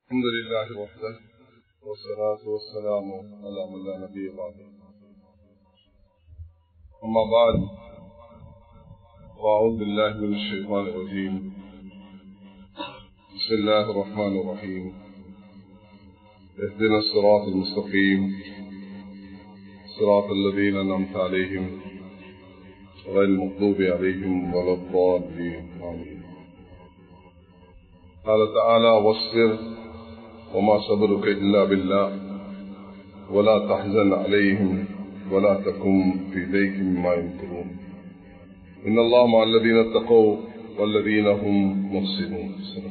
الحمد لله وحده والصلاة والسلام على من لا نبي بعده أما بعد وأعوذ بالله من الشيطان الرجيم بسم الله الرحمن الرحيم اهدنا الصراط المستقيم صراط الذين أنعمت عليهم غير المغضوب عليهم ولا الضالين آمين قال تعالى واصبر وما صبرك إلا بالله ولا تحزن عليهم ولا تكن في ضيق مما يمكرون إن الله مع الذين اتقوا والذين هم محسنون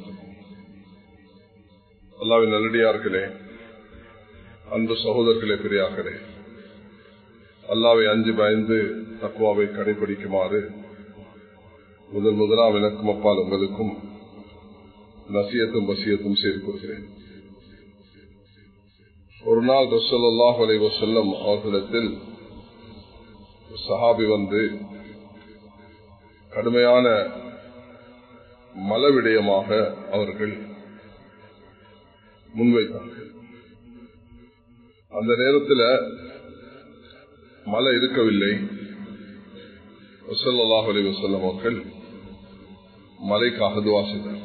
அல்லாவின் நல்லடியார்களே அன்பு சகோதரர்களே பெரியார்களே அல்லாவை அஞ்சு பயந்து தக்குவாவை கடைபிடிக்குமாறு முதல் முதலாம் எனக்கும் அப்பால் உங்களுக்கும் நசியத்தும் வசியத்தும் செய்து கொள்கிறேன் ஒரு நாள் ரசல்லாஹ் அலை வசல்லம் அவர்களிடத்தில் சஹாபி வந்து கடுமையான மலவிடயமாக அவர்கள் முன்வைத்தார்கள் அந்த நேரத்தில் மழை இருக்கவில்லை வசல்லாஹ் அலி வசல்லம் அவர்கள் மலைக்காக துவா செய்தார்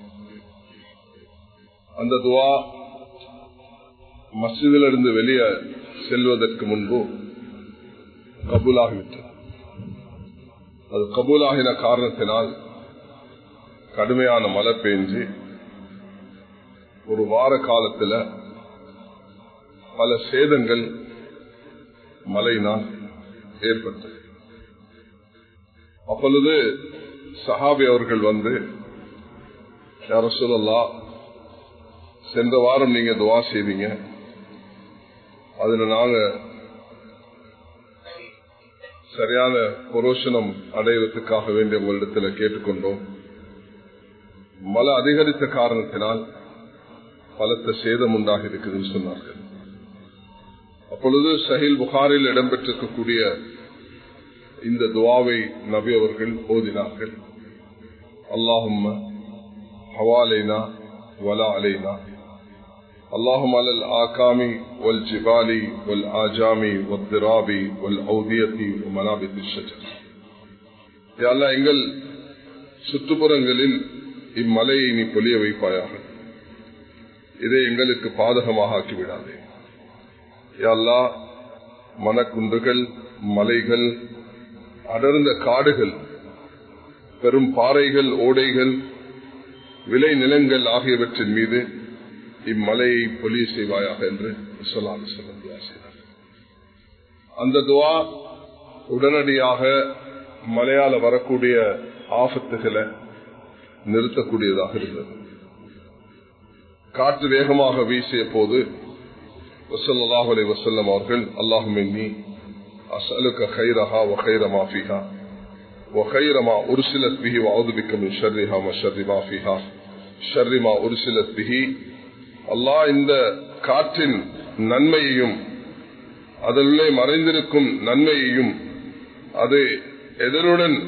அந்த துவா மசிதிலிருந்து வெளியே செல்வதற்கு முன்பு கபூலாகிவிட்டது அது கபூலாகின காரணத்தினால் கடுமையான மழை பெஞ்சு ஒரு வார காலத்தில் பல சேதங்கள் மழையினால் ஏற்பட்டது அப்பொழுது சஹாபி அவர்கள் வந்து யார சொல்லலாம் சென்ற வாரம் நீங்க துவா செய்வீங்க அதுல நாங்க சரியான புரோஷனம் அடைவதற்காக வேண்டிய உங்களிடத்துல கேட்டுக்கொண்டோம் மழை அதிகரித்த காரணத்தினால் பலத்த சேதம் உண்டாகி இருக்குதுன்னு சொன்னார்கள் அப்பொழுது சஹில் புகாரில் இடம்பெற்றிருக்கக்கூடிய இந்த துவாவை நபி அவர்கள் ஓதினார்கள் அல்லாஹும் ஹவாலைனா ولا علينا اللهم على الآكام والجبال والآجام والضراب والأودية ومنابت الشجر يا الله எங்கள் சுற்றுப்புறங்களில் இம்மலையை நீ பொலிய வைப்பாயாக இதை எங்களுக்கு பாதகமாக ஆக்கிவிடாதே யாழ்லா மனக்குன்றுகள் மலைகள் அடர்ந்த காடுகள் பெரும் பாறைகள் ஓடைகள் விளை நிலங்கள் ஆகியவற்றின் மீது இம்மலையை பொலிய செய்வாயாக என்று சொல்லாது செய்தார் அந்த துவா உடனடியாக மலையால வரக்கூடிய ஆபத்துகளை நிறுத்தக்கூடியதாக இருந்தது காற்று வேகமாக வீசிய போது வசல்லாஹ் அலி வசல்லம் அவர்கள் அல்லாஹும் எண்ணி அசலுக்க கைரஹா வகைரமா ஃபிஹா وخير ما أرسلت به وأعوذ بك من شرها وشر ما فيها شر ما أرسلت به அல்லாஹ் இந்த காற்றின் நன்மையையும் அதிலுள்ளே மறைந்திருக்கும் நன்மையையும் அது எதனுடன்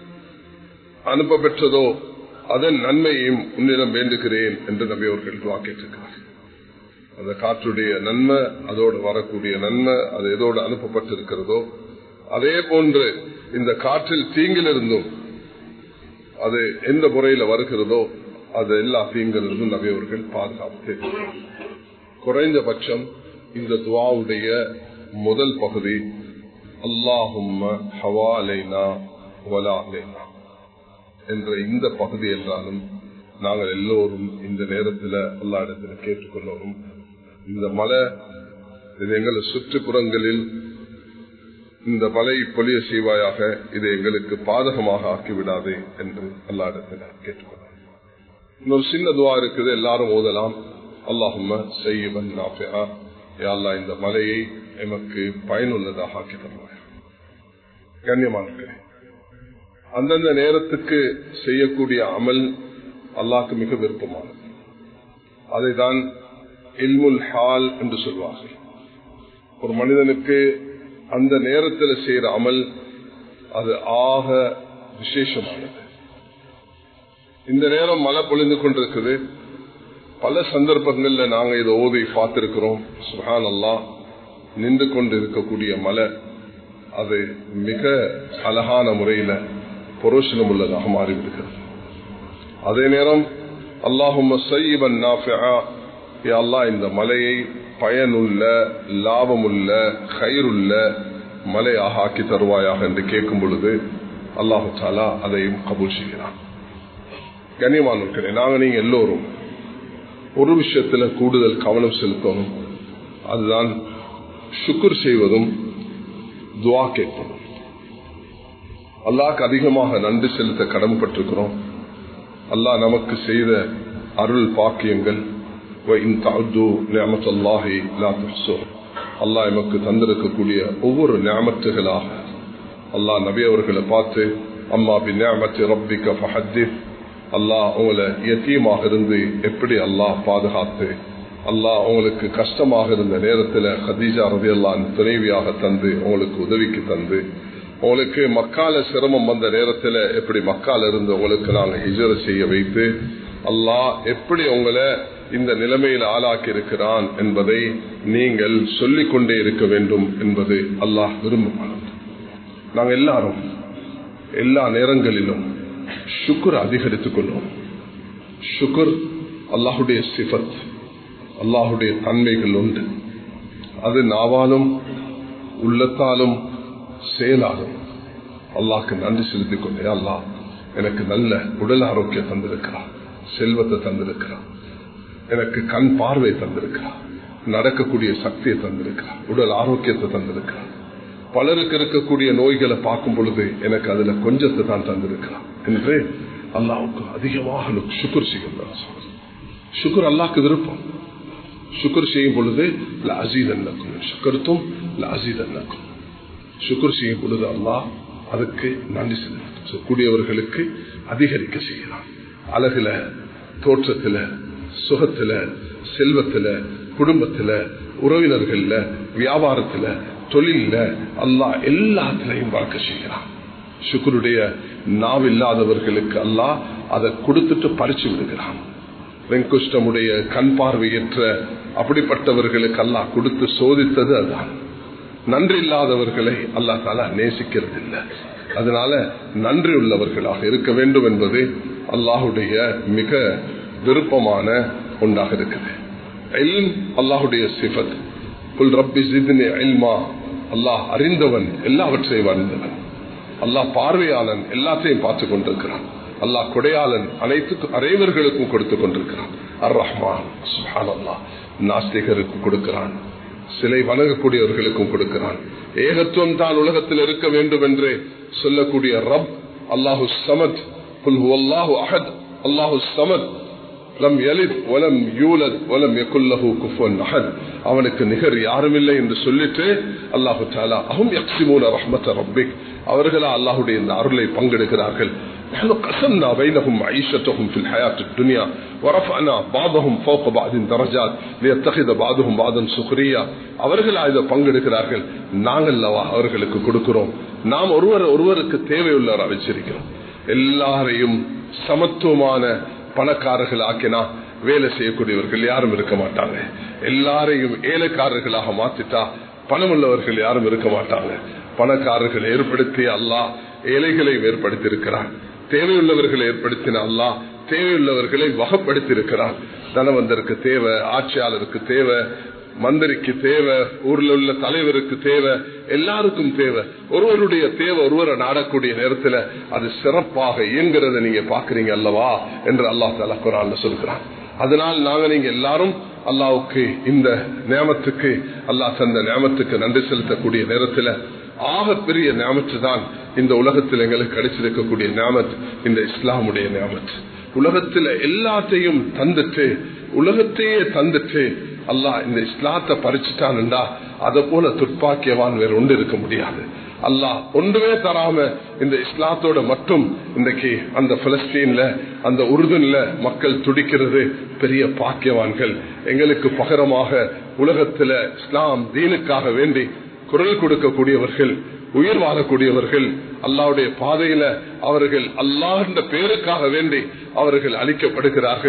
அனுப்ப பெற்றதோ அதன் நன்மையையும் உன்னிடம் வேண்டுகிறேன் என்று நம்பி அவர்கள் வாக்கிட்டிருக்கிறார் அந்த காற்றுடைய நன்மை அதோடு வரக்கூடிய நன்மை அது எதோடு அனுப்பப்பட்டிருக்கிறதோ அதே போன்று இந்த காற்றில் தீங்கிலிருந்தும் அது எந்த முறையில் வருகிறதோ அது எல்லா தீங்கிலிருந்தும் நபியவர்கள் பாதுகாப்பு குறைந்தபட்சம் இந்த துவாவுடைய முதல் பகுதி அல்லாஹும் ஹவாலைனா வலாலைனா என்ற இந்த பகுதி என்றாலும் நாங்கள் எல்லோரும் இந்த நேரத்தில் எல்லா இடத்துல கேட்டுக்கொள்ளவும் இந்த மலை இது எங்கள் சுற்றுப்புறங்களில் இந்த மலை பொலிய செய்வாயாக இதை எங்களுக்கு பாதகமாக ஆக்கிவிடாதே என்று எல்லா இடத்துல கேட்டுக்கொள்ள இன்னொரு சின்ன துவா இருக்குது எல்லாரும் ஓதலாம் அல்லாஹும் செய்யவன் அல்லா இந்த மலையை எமக்கு பயனுள்ளதாக ஆக்கி தருவாய் கண்ணியமான அந்தந்த நேரத்துக்கு செய்யக்கூடிய அமல் அல்லாஹ்க்கு மிக விருப்பமானது அதை தான் இல்முல் ஹால் என்று சொல்வார்கள் ஒரு மனிதனுக்கு அந்த நேரத்தில் செய்யற அமல் அது ஆக விசேஷமானது இந்த நேரம் மழை பொழிந்து கொண்டிருக்குது பல சந்தர்ப்பங்கள்ல நாங்க இதை ஓதி பார்த்திருக்கிறோம் சுஹான் அல்லா நின்று கொண்டு இருக்கக்கூடிய மலை அது மிக அழகான முறையில புரோஷனம் உள்ளதாக மாறிவிடுகிறது அதே நேரம் அல்லாஹும் அல்லா இந்த மலையை பயனுள்ள லாபமுள்ள கயிறுள்ள மலையாக ஆக்கி தருவாயாக என்று கேட்கும் பொழுது அல்லாஹு தாலா அதையும் கபூல் செய்கிறான் கண்ணியமானவர்களே நாங்க நீங்க எல்லோரும் ஒரு விஷயத்துல கூடுதல் கவனம் செலுத்தணும் அதுதான் சுக்குர் செய்வதும் துவா கேட்பதும் அல்லாஹ்க்கு அதிகமாக நன்றி செலுத்த கடமைப்பட்டிருக்கிறோம் அல்லாஹ் நமக்கு செய்த அருள் பாக்கியங்கள் அல்லாஹ் எமக்கு தந்திருக்கக்கூடிய ஒவ்வொரு ஞாபகங்களாக அல்லாஹ் நபி அவர்களை பார்த்து அம்மா பி ஞாபகத்தை ரப்பிக்க ஃபஹத்தித் அல்லாஹ் உங்களை எத்தியமாக இருந்து எப்படி அல்லாஹ் பாதுகாத்து அல்லாஹ் உங்களுக்கு கஷ்டமாக இருந்த நேரத்தில் ஹதீஜா ரவி அல்லான் துணைவியாக தந்து உங்களுக்கு உதவிக்கு தந்து உங்களுக்கு மக்கால சிரமம் வந்த நேரத்தில் எப்படி மக்கால இருந்து உங்களுக்கு நாங்கள் ஹிஜர செய்ய வைத்து அல்லாஹ் எப்படி உங்களை இந்த நிலைமையில் ஆளாக்கி இருக்கிறான் என்பதை நீங்கள் சொல்லிக் கொண்டே இருக்க வேண்டும் என்பது அல்லாஹ் விரும்புகிறான் நாங்கள் எல்லாரும் எல்லா நேரங்களிலும் சுக்குர் அதிகரித்துக் கொள்வோம் சுக்குர் அல்லாஹுடைய சிபத் அல்லாஹுடைய தன்மைகள் உண்டு அது நாவாலும் உள்ளத்தாலும் செயலாலும் அல்லாஹ்க்கு நன்றி செலுத்திக் கொண்டே அல்லாஹ் எனக்கு நல்ல உடல் ஆரோக்கியம் தந்திருக்கிறான் செல்வத்தை தந்திருக்கிறான் எனக்கு கண் பார்வை தந்திருக்கிறான் நடக்கக்கூடிய சக்தியை தந்திருக்கிறான் உடல் ஆரோக்கியத்தை தந்திருக்கிறான் பலருக்கு இருக்கக்கூடிய நோய்களை பார்க்கும் பொழுது எனக்கு அதுல கொஞ்சத்தை தான் தந்திருக்கிறான் என்று அல்லாவுக்கு அதிகமாக சுக்குர் செய்கின்றான் சுக்குர் அல்லாக்கு விருப்பம் சுக்குர் செய்யும் பொழுது அசீத் அன்னக்கும் சுக்கருத்தும் அசீத் அன்னக்கும் சுக்குர் செய்யும் பொழுது அல்லாஹ் அதுக்கு நன்றி கூடியவர்களுக்கு அதிகரிக்க செய்கிறான் அழகுல தோற்றத்துல சுகத்துல செல்வத்துல குடும்பத்துல உறவினர்கள்ல வியாபாரத்துல தொழில அல்லாஹ் எல்லாத்திலையும் பார்க்க செய்கிறான் சுக்குருடைய நாவில்லாதவர்களுக்கு அல்லாஹ் அதை கொடுத்துட்டு பறிச்சு விடுகிறான் வெங்குஷ்டமுடைய கண் பார்வையற்ற அப்படிப்பட்டவர்களுக்கு அல்லாஹ் கொடுத்து சோதித்தது அதுதான் நன்றி இல்லாதவர்களை அல்லா தாலா நேசிக்கிறது இல்லை அதனால நன்றி உள்ளவர்களாக இருக்க வேண்டும் என்பது அல்லாஹுடைய மிக விருப்பமான ஒன்றாக இருக்குது அல்லாஹுடைய சிபத் புல் ரப்பி ஜித்னி இல்மா அல்லாஹ் அறிந்தவன் எல்லாவற்றையும் அறிந்தவன் அல்லாஹ் பார்வையாளன் எல்லாத்தையும் பார்த்து கொண்டிருக்கிறான் அல்லாஹ் கொடையாளன் அனைத்து அனைவர்களுக்கும் கொடுத்து கொண்டிருக்கிறான் அர் ரஹ்மான் சுஹான் அல்லாஹ் நாஸ்திகருக்கு கொடுக்கிறான் சிலை வணங்கக்கூடியவர்களுக்கும் கொடுக்கிறான் ஏகத்துவம் தான் உலகத்தில் இருக்க வேண்டும் என்று சொல்லக்கூடிய ரப் அல்லாஹு சமத் அல்லாஹு அஹத் அல்லாஹு சமத் லம் எலித் ஒலம் யூலத் ஒலம் எக்குல்லஹு குஃபன் அஹத் அவனுக்கு நிகர் யாரும் இல்லை என்று சொல்லிட்டு அல்லாஹு தாலா அஹும் யக்சிமூன ரஹ்மத் ரப்பிக் அவர்களா அல்லாஹுடைய இந்த அருளை பங்கெடுக்கிறார்கள் نحن قسمنا بينهم معيشتهم في الحياة الدنيا ورفعنا بعضهم فوق بعض درجات ليتخذ بعضهم بعضا سخريا அவர்கள் இதை பங்கெடுக்கிறார்கள் நாங்கள் அவர்களுக்கு கொடுக்கிறோம் நாம் ஒருவர் ஒருவருக்கு தேவையுள்ளவரை வச்சிருக்கிறோம் எல்லாரையும் சமத்துவமான பணக்காரர்கள் ஆக்கினா வேலை செய்யக்கூடியவர்கள் யாரும் இருக்க மாட்டாங்க எல்லாரையும் ஏழைக்காரர்களாக மாத்திட்டா பணம் உள்ளவர்கள் யாரும் இருக்க மாட்டாங்க பணக்காரர்கள் ஏற்படுத்தி அல்லாஹ் ஏழைகளை ஏற்படுத்தி இருக்கிறான் தேவையுள்ளவர்களை ஏற்படுத்தின அல்லாஹ் தேவையுள்ளவர்களை வகப்படுத்தி இருக்கிறான் தனவந்தருக்கு தேவை ஆட்சியாளருக்கு தேவை மந்திரிக்கு தேவை ஊர்ல உள்ள தலைவருக்கு தேவை எல்லாருக்கும் தேவை ஒருவருடைய தேவை ஒருவரை நாடக்கூடிய நேரத்தில் அது சிறப்பாக இயங்குறத நீங்க பாக்குறீங்க அல்லவா என்று அல்லாஹ் தலா குரான் சொல்கிறான் அதனால் நாங்க நீங்க எல்லாரும் அல்லாவுக்கு இந்த நியமத்துக்கு அல்லாஹ் தந்த நியமத்துக்கு நன்றி செலுத்தக்கூடிய நேரத்தில் ஆக பெரிய நியமத்து தான் இந்த உலகத்தில் எங்களுக்கு கிடைச்சிருக்கக்கூடிய நியமத் இந்த இஸ்லாமுடைய நியமத் உலகத்தில் எல்லாத்தையும் தந்துட்டு உலகத்தையே தந்துட்டு அல்லாஹ் இந்த இஸ்லாத்தை பறிச்சுட்டான்டா அதை போல துப்பாக்கியவான் வேற ஒன்று இருக்க முடியாது அல்லாஹ் ஒன்றுமே தராம இந்த இஸ்லாத்தோட மட்டும் இன்றைக்கு அந்த பிலஸ்தீன்ல அந்த உருதுன்ல மக்கள் துடிக்கிறது பெரிய பாக்கியவான்கள் எங்களுக்கு பகரமாக உலகத்துல இஸ்லாம் தீனுக்காக வேண்டி குரல் கொடுக்கக்கூடியவர்கள் உயிர் வாழக்கூடியவர்கள் அல்லாவுடைய பாதையில அவர்கள் அல்லாஹ் பேருக்காக வேண்டி அவர்கள் அளிக்கப்படுகிறார்கள்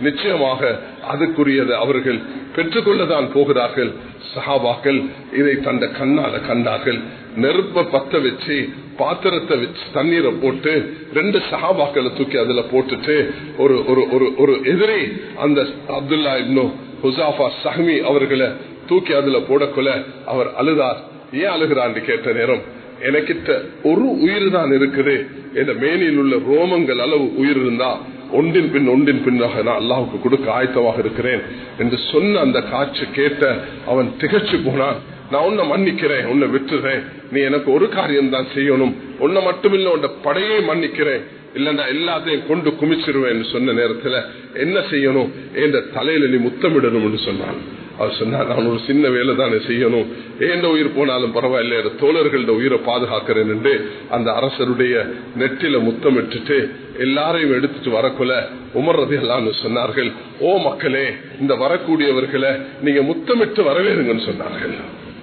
நிச்சயமாக அதுக்குரியதை அவர்கள் பெற்றுக்கொள்ளதான் போகிறார்கள் சஹாபாக்கள் இதை தந்த கண்ணால கண்டார்கள் நெருப்ப பத்த வச்சு பாத்திரத்தை வச்சு தண்ணீரை போட்டு ரெண்டு சஹாபாக்களை தூக்கி அதுல போட்டுட்டு ஒரு ஒரு ஒரு ஒரு எதிரி அந்த அப்துல்லா இன்னும் ஹுசாஃபா சஹ்மி அவர்களை தூக்கி அதுல போடக்குள்ள அவர் அழுதார் ஏன் அழுகிறான்னு கேட்ட நேரம் எனக்கிட்ட ஒரு உயிர் தான் இருக்குது என் மேனியில் உள்ள ரோமங்கள் அளவு உயிர் இருந்தா ஒன்றின் பின் ஒன்றின் பின்னாக நான் அல்லாவுக்கு கொடுக்க ஆயத்தமாக இருக்கிறேன் என்று சொன்ன அந்த காட்சி கேட்ட அவன் திகச்சு போனான் நான் உன்னை மன்னிக்கிறேன் உன்னை விட்டுறேன் நீ எனக்கு ஒரு காரியம் தான் செய்யணும் உன்னை மட்டுமில்ல உன்னை படையே மன்னிக்கிறேன் இல்லன்னா எல்லாத்தையும் கொண்டு குமிச்சிருவேன் சொன்ன நேரத்துல என்ன செய்யணும் என்ற தலையில நீ முத்தமிடணும் சொன்னான் அவர் சொன்னார் நான் ஒரு சின்ன வேலை தானே செய்யணும் ஏண்ட உயிர் போனாலும் பரவாயில்ல தோழர்களோட உயிரை பாதுகாக்கிறேன் என்று அந்த அரசருடைய நெற்றில முத்தமிட்டுட்டு எல்லாரையும் எடுத்துட்டு வரக்குள்ள உமர்றது எல்லாம் சொன்னார்கள் ஓ மக்களே இந்த வரக்கூடியவர்களை நீங்க முத்தமிட்டு வரவேறுங்கன்னு சொன்னார்கள்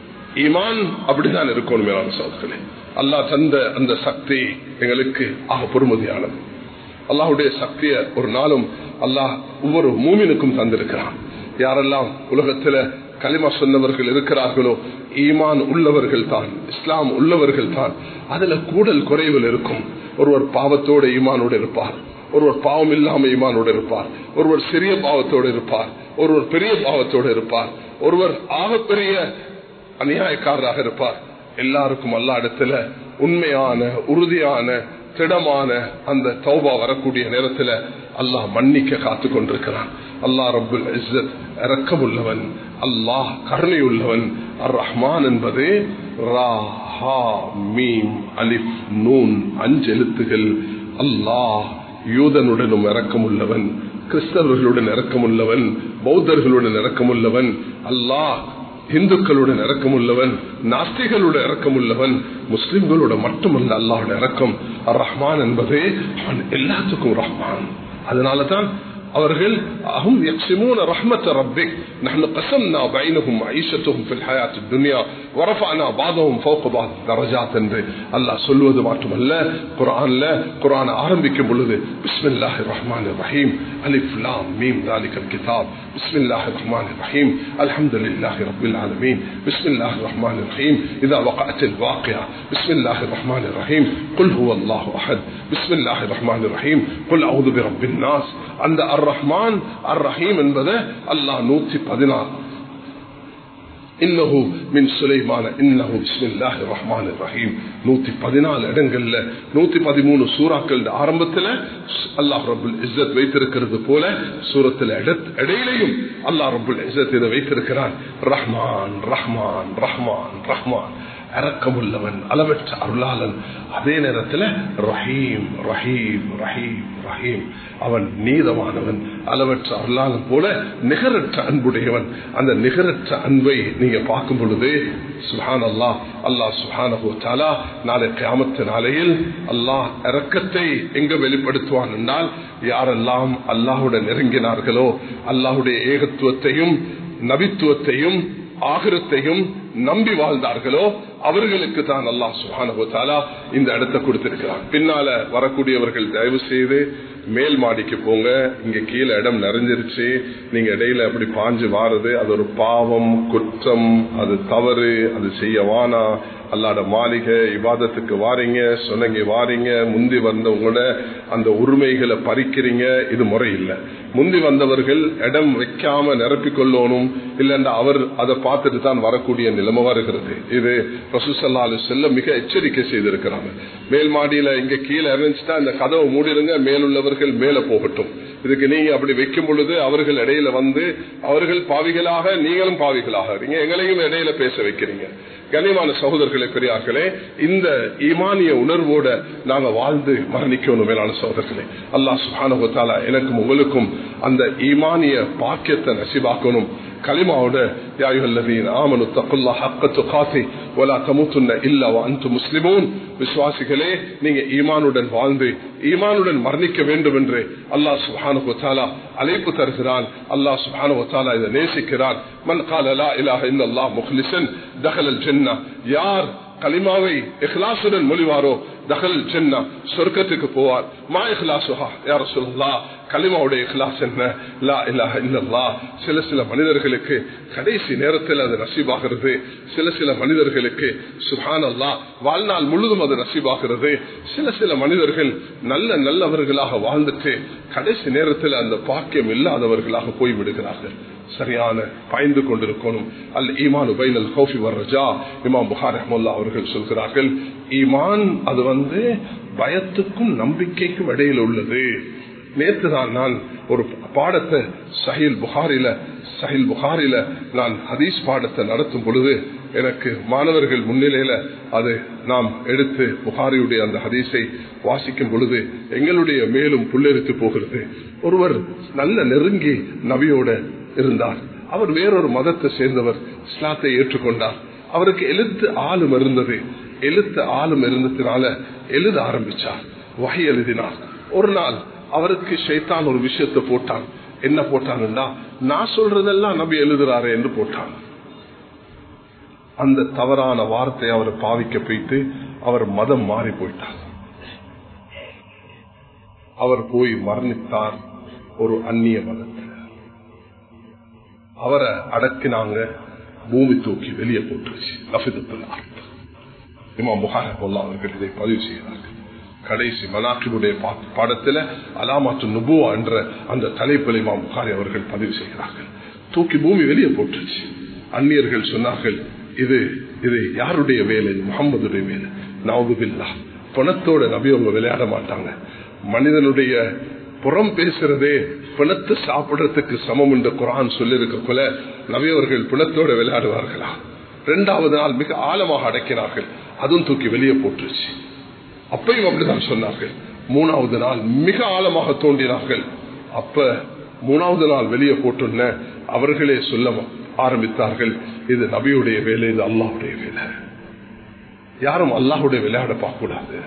ஈமான் அப்படிதான் இருக்கணும் மேலான சோதர்களே அல்லாஹ் தந்த அந்த சக்தி எங்களுக்கு ஆக பொறுமதியானது அல்லாஹுடைய சக்திய ஒரு நாளும் அல்லாஹ் ஒவ்வொரு மூமினுக்கும் தந்திருக்கிறான் யாரெல்லாம் உலகத்துல களிமா சொன்னவர்கள் இருக்கிறார்களோ ஈமான் உள்ளவர்கள் தான் இஸ்லாம் உள்ளவர்கள் தான் அதுல கூடல் குறைவில் இருக்கும் ஒருவர் பாவத்தோட ஈமானோடு இருப்பார் ஒருவர் பாவம் இல்லாம ஈமானோடு இருப்பார் ஒருவர் சிறிய பாவத்தோடு இருப்பார் ஒருவர் பெரிய பாவத்தோடு இருப்பார் ஒருவர் ஆகப்பெரிய அநியாயக்காரராக இருப்பார் எல்லாருக்கும் அல்லா இடத்துல உண்மையான உறுதியான திடமான அந்த தௌபா வரக்கூடிய நேரத்துல அல்லாஹ் மன்னிக்க காத்து கொண்டிருக்கிறான் அல்லாஹ் ரபுல் இஸ்ஸத் இறக்கம் உள்ளவன் அல்லாஹ் கருணை உள்ளவன் அர் ரஹ்மான் என்பது ரா ஹா மீம் அலிஃப் நூன் அஞ்சு எழுத்துகள் அல்லாஹ் யூதனுடனும் இறக்கம் உள்ளவன் கிறிஸ்தவர்களுடன் இறக்கம் உள்ளவன் பௌத்தர்களுடன் இறக்கம் உள்ளவன் அல்லாஹ் இந்துக்களுடன் இறக்கம் உள்ளவன் நாஸ்திகளுடன் இறக்கம் உள்ளவன் முஸ்லிம்களோட மட்டுமல்ல அல்லாஹோட இறக்கம் அர் ரஹ்மான் என்பதே அவன் எல்லாத்துக்கும் ரஹ்மான் அதனாலதான் அவர்கள் அஹும் யக்ஸிமூன ரஹ்மத் ரப்பிக் نحن قسمنا بينهم معيشتهم في الحياة الدنيا ورفعنا بعضهم فوق بعض درجات என்று அல்லாஹ் சொல்வது மட்டுமல்ல குர்ஆன்ல குர்ஆன் ஆரம்பிக்கும் பொழுது பிஸ்மில்லாஹிர் ரஹ்மானிர் ரஹீம் அலிஃப் லாம் மீம் ذلك الكتاب بسم الله الرحمن الرحيم الحمد لله رب العالمين بسم الله الرحمن الرحيم إذا وقعت الواقعة بسم الله الرحمن الرحيم قل هو الله أحد بسم الله الرحمن الرحيم قل أعوذ برب الناس அந்த அர் ரஹ்மான் அர் ரஹீம் என்பதை அல்லாஹ் நூத்தி பதினாறு இன்னஹு மின் சுலைமான இன்னஹு பிஸ்மில்லாஹி ரஹ்மான் ரஹீம் நூத்தி பதினாலு இடங்கள்ல நூத்தி பதிமூணு சூறாக்கள் ஆரம்பத்துல அல்லாஹ் ரபுல் இஸ்ஸத் வைத்திருக்கிறது போல சூரத்துல இடையிலையும் அல்லாஹ் ரபுல் இஸ்ஸத் இதை வைத்திருக்கிறான் ரஹ்மான் ரஹ்மான் ரஹ்மான் ரஹ்மான் இறக்கமுள்ளவன் அளவற்ற அருளாளன் அதே நேரத்தில் ரஹீம் ரஹீம் ரஹீம் ரஹீம் அவன் நீதமானவன் அளவற்ற அருளாளன் போல நிகரற்ற அன்புடையவன் அந்த நிகரற்ற அன்பை நீங்க பார்க்கும் பொழுது சுஹான் அல்லாஹ் அல்லாஹ் சுஹானஹு தாலா நாளை கியாமத்து நாளையில் அல்லாஹ் இறக்கத்தை எங்க வெளிப்படுத்துவான் என்றால் யாரெல்லாம் அல்லாஹுடன் நெருங்கினார்களோ அல்லாஹுடைய ஏகத்துவத்தையும் நபித்துவத்தையும் ஆகிரத்தையும் நம்பி வாழ்ந்தார்களோ அவர்களுக்கு தான் அல்லாஹ் சுஹானா இந்த இடத்தை கொடுத்திருக்கிறான் பின்னால வரக்கூடியவர்கள் தயவு செய்து மேல் மாடிக்கு போங்க இங்க கீழே இடம் நிறைஞ்சிருச்சு நீங்க இடையில அப்படி பாஞ்சு வாருது அது ஒரு பாவம் குற்றம் அது தவறு அது செய்ய வானா அல்லாட மாளிகை இவாதத்துக்கு வாரீங்க சொன்னங்க வாரீங்க முந்தி வந்தவங்களோட அந்த உரிமைகளை பறிக்கிறீங்க இது முறை இல்லை முந்தி வந்தவர்கள் இடம் வைக்காம நிரப்பிக் கொள்ளணும் இல்லைன்னா அவர் அதை பார்த்துட்டு தான் வரக்கூடிய நிலைமை வருகிறது இது ரசூசல்லா செல்ல மிக எச்சரிக்கை செய்திருக்கிறாங்க மேல் மாடியில இங்க கீழே இறந்துச்சுட்டா இந்த கதவை மூடிடுங்க மேலுள்ளவர்கள் மேல போகட்டும் இதுக்கு நீங்க அப்படி வைக்கும் பொழுது அவர்கள் இடையில வந்து அவர்கள் பாவிகளாக நீங்களும் பாவிகளாக இருக்கீங்க எங்களையும் இடையில பேச வைக்கிறீங்க கனிமான சகோதரர்களே பெரியார்களே இந்த ஈமானிய உணர்வோட நாங்க வாழ்ந்து மரணிக்கணும் மேலான சகோதரர்களே அல்லாஹ் சுபானுவத்தாலா எனக்கும் உங்களுக்கும் அந்த ஈமானிய பாக்கியத்தை நசிபாக்கணும் கலிமாவோட யாயுல்லதீன் ஆமனு தக்குல்லா ஹக்கத்து காசி ஒலா தமுத்துன்ன இல்ல அந்து முஸ்லிமூன் விசுவாசிகளே நீங்க ஈமானுடன் வாழ்ந்து ஈமானுடன் மரணிக்க வேண்டும் என்று அல்லாஹ் சுபானு தாலா அழைப்பு தருகிறான் அல்லாஹ் சுபானு தாலா இதை நேசிக்கிறான் மன் கால லா இலாஹ இல்லல்லாஹ் முஹ்லிசன் தகலல் ஜென்னா யார் கலிமாவை இஹ்லாசுடன் மொழிவாரோ தகல் சென்னா சொர்க்கத்துக்கு போவார் மா இஹ்லாசுஹா யார சொல்லா கலிமாவுடைய கிளாஸ் என்ன லா இலாஹ இல்லல்லா சில சில மனிதர்களுக்கு கடைசி நேரத்தில் அது நசீபாகிறது சில சில மனிதர்களுக்கு சுஹான் அல்லா வாழ்நாள் முழுதும் அது நசீபாகிறது சில சில மனிதர்கள் நல்ல நல்லவர்களாக வாழ்ந்துட்டு கடைசி நேரத்தில் அந்த பாக்கியம் இல்லாதவர்களாக போய்விடுகிறார்கள் சரியான பாய்ந்து கொண்டிருக்கணும் அல் ஈமான் உபைனல் ஹோஃபி வர்ரஜா இமாம் புகார் அஹமுல்லா அவர்கள் சொல்கிறார்கள் ஈமான் அது வந்து பயத்துக்கும் நம்பிக்கைக்கும் இடையில் உள்ளது நேற்று தான் நான் ஒரு பாடத்தை சஹில் புகாரில சஹில் புகாரில நான் ஹதீஸ் பாடத்தை நடத்தும் பொழுது எனக்கு மாணவர்கள் முன்னிலையில அது நாம் எடுத்து புகாரியுடைய அந்த ஹதீஸை வாசிக்கும் பொழுது எங்களுடைய மேலும் புல்லெரித்து போகிறது ஒருவர் நல்ல நெருங்கி நபியோட இருந்தார் அவர் வேறொரு மதத்தை சேர்ந்தவர் இஸ்லாத்தை ஏற்றுக்கொண்டார் அவருக்கு எழுத்து ஆளும் இருந்தது எழுத்து ஆளும் இருந்ததுனால எழுத ஆரம்பிச்சார் வகை எழுதினார் ஒரு நாள் அவருக்கு ஷைத்தான் ஒரு விஷயத்தை போட்டான் என்ன போட்டாங்கன்னா நான் சொல்றதெல்லாம் நபி எழுதுறாரு என்று போட்டான் அந்த தவறான வார்த்தை அவர் பாவிக்க போயிட்டு அவர் மதம் மாறி போயிட்டார் அவர் போய் மரணித்தார் ஒரு அந்நிய மதத்தில் அவரை அடக்கினாங்க பூமி தூக்கி வெளியே போட்டுருச்சு நபிதத்தில் இமாம் புகார கொல்லா அவர்கள் இதை பதிவு செய்கிறார்கள் கடைசி மனாக்கினுடைய பாடத்தில் அலாமாத்து நுபுவா என்ற அந்த தலைப்பில் இமாம் புகாரி அவர்கள் பதிவு செய்கிறார்கள் தூக்கி பூமி வெளியே போட்டுருச்சு அந்நியர்கள் சொன்னார்கள் இது இது யாருடைய வேலை முகம்மதுடைய வேலை நவதுபில்லா பணத்தோட நபி அவங்க விளையாட மாட்டாங்க மனிதனுடைய புறம் பேசுறதே பிணத்து சாப்பிடறதுக்கு சமம் என்று குரான் சொல்லியிருக்க போல நபியவர்கள் பிணத்தோட விளையாடுவார்களா இரண்டாவது நாள் மிக ஆழமாக அடக்கினார்கள் அதுவும் தூக்கி வெளியே போட்டுருச்சு அப்பையும் அப்படிதான் சொன்னார்கள் மூணாவது நாள் மிக ஆழமாக தோண்டினார்கள் அப்ப மூணாவது நாள் வெளியே போட்டுள்ள அவர்களே சொல்ல ஆரம்பித்தார்கள் இது நபியுடைய வேலை இது அல்லாஹுடைய வேலை யாரும் அல்லாஹுடைய விளையாட பார்க்க கூடாது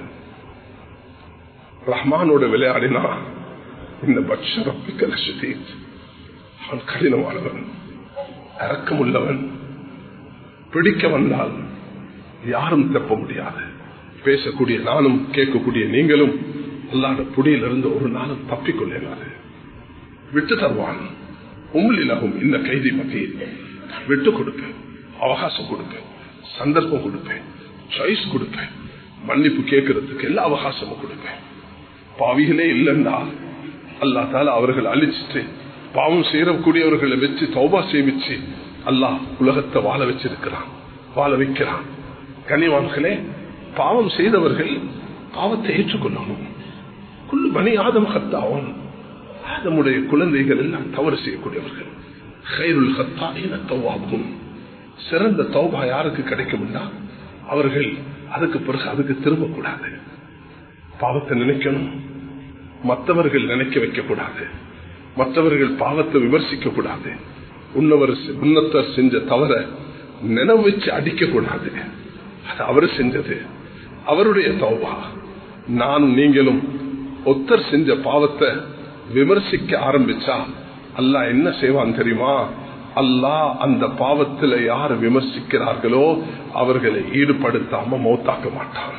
ரஹ்மானோட விளையாடினா இந்த பட்சரப்பிக்கல சுதீத் அவன் கடினமானவன் இறக்கமுள்ளவன் பிடிக்க வந்தால் யாரும் தப்ப முடியாது பேசக்கூடிய நானும் கேட்கக்கூடிய நீங்களும் அல்லாத புடியிலிருந்து ஒரு நாளும் தப்பிக்கொள்ளாது விட்டு தருவான் உம்லிலகும் இந்த கைதி மத்தியில் விட்டு கொடுப்பேன் அவகாசம் கொடுப்பேன் சந்தர்ப்பம் கொடுப்பேன் சாய்ஸ் கொடுப்பேன் மன்னிப்பு கேட்கறதுக்கு எல்லா அவகாசமும் கொடுப்பேன் பாவிகளே இல்லைன்னா அல்லா தால அவர்கள் அழிச்சிட்டு பாவம் செய்யக்கூடியவர்களை வச்சு தௌபா சேமிச்சு அல்லாஹ் உலகத்தை வாழ வச்சிருக்கிறான் வாழ வைக்கிறான் கனிவான்களே பாவம் செய்தவர்கள் பாவத்தை ஏற்றுக்கொள்ளணும் குள்ளு மணி ஆதம் கத்தாவும் ஆதமுடைய குழந்தைகள் எல்லாம் தவறு செய்யக்கூடியவர்கள் ஹைருல் ஹத்தா என தௌவாகும் சிறந்த தௌபா யாருக்கு கிடைக்கும்னா அவர்கள் அதுக்கு பிறகு அதுக்கு திரும்பக்கூடாது பாவத்தை நினைக்கணும் மற்றவர்கள் நினைக்க வைக்கக்கூடாது மற்றவர்கள் பாவத்தை விமர்சிக்க கூடாது உன்னவர் உன்னத்தர் செஞ்ச தவற நினைவு வச்சு அடிக்க கூடாது அது அவர் செஞ்சது அவருடைய தௌபா நானும் நீங்களும் ஒத்தர் செஞ்ச பாவத்தை விமர்சிக்க ஆரம்பிச்சா அல்லாஹ் என்ன செய்வான் தெரியுமா அல்லாஹ் அந்த பாவத்தில் யார் விமர்சிக்கிறார்களோ அவர்களை ஈடுபடுத்தாம மௌத்தாக்க மாட்டான்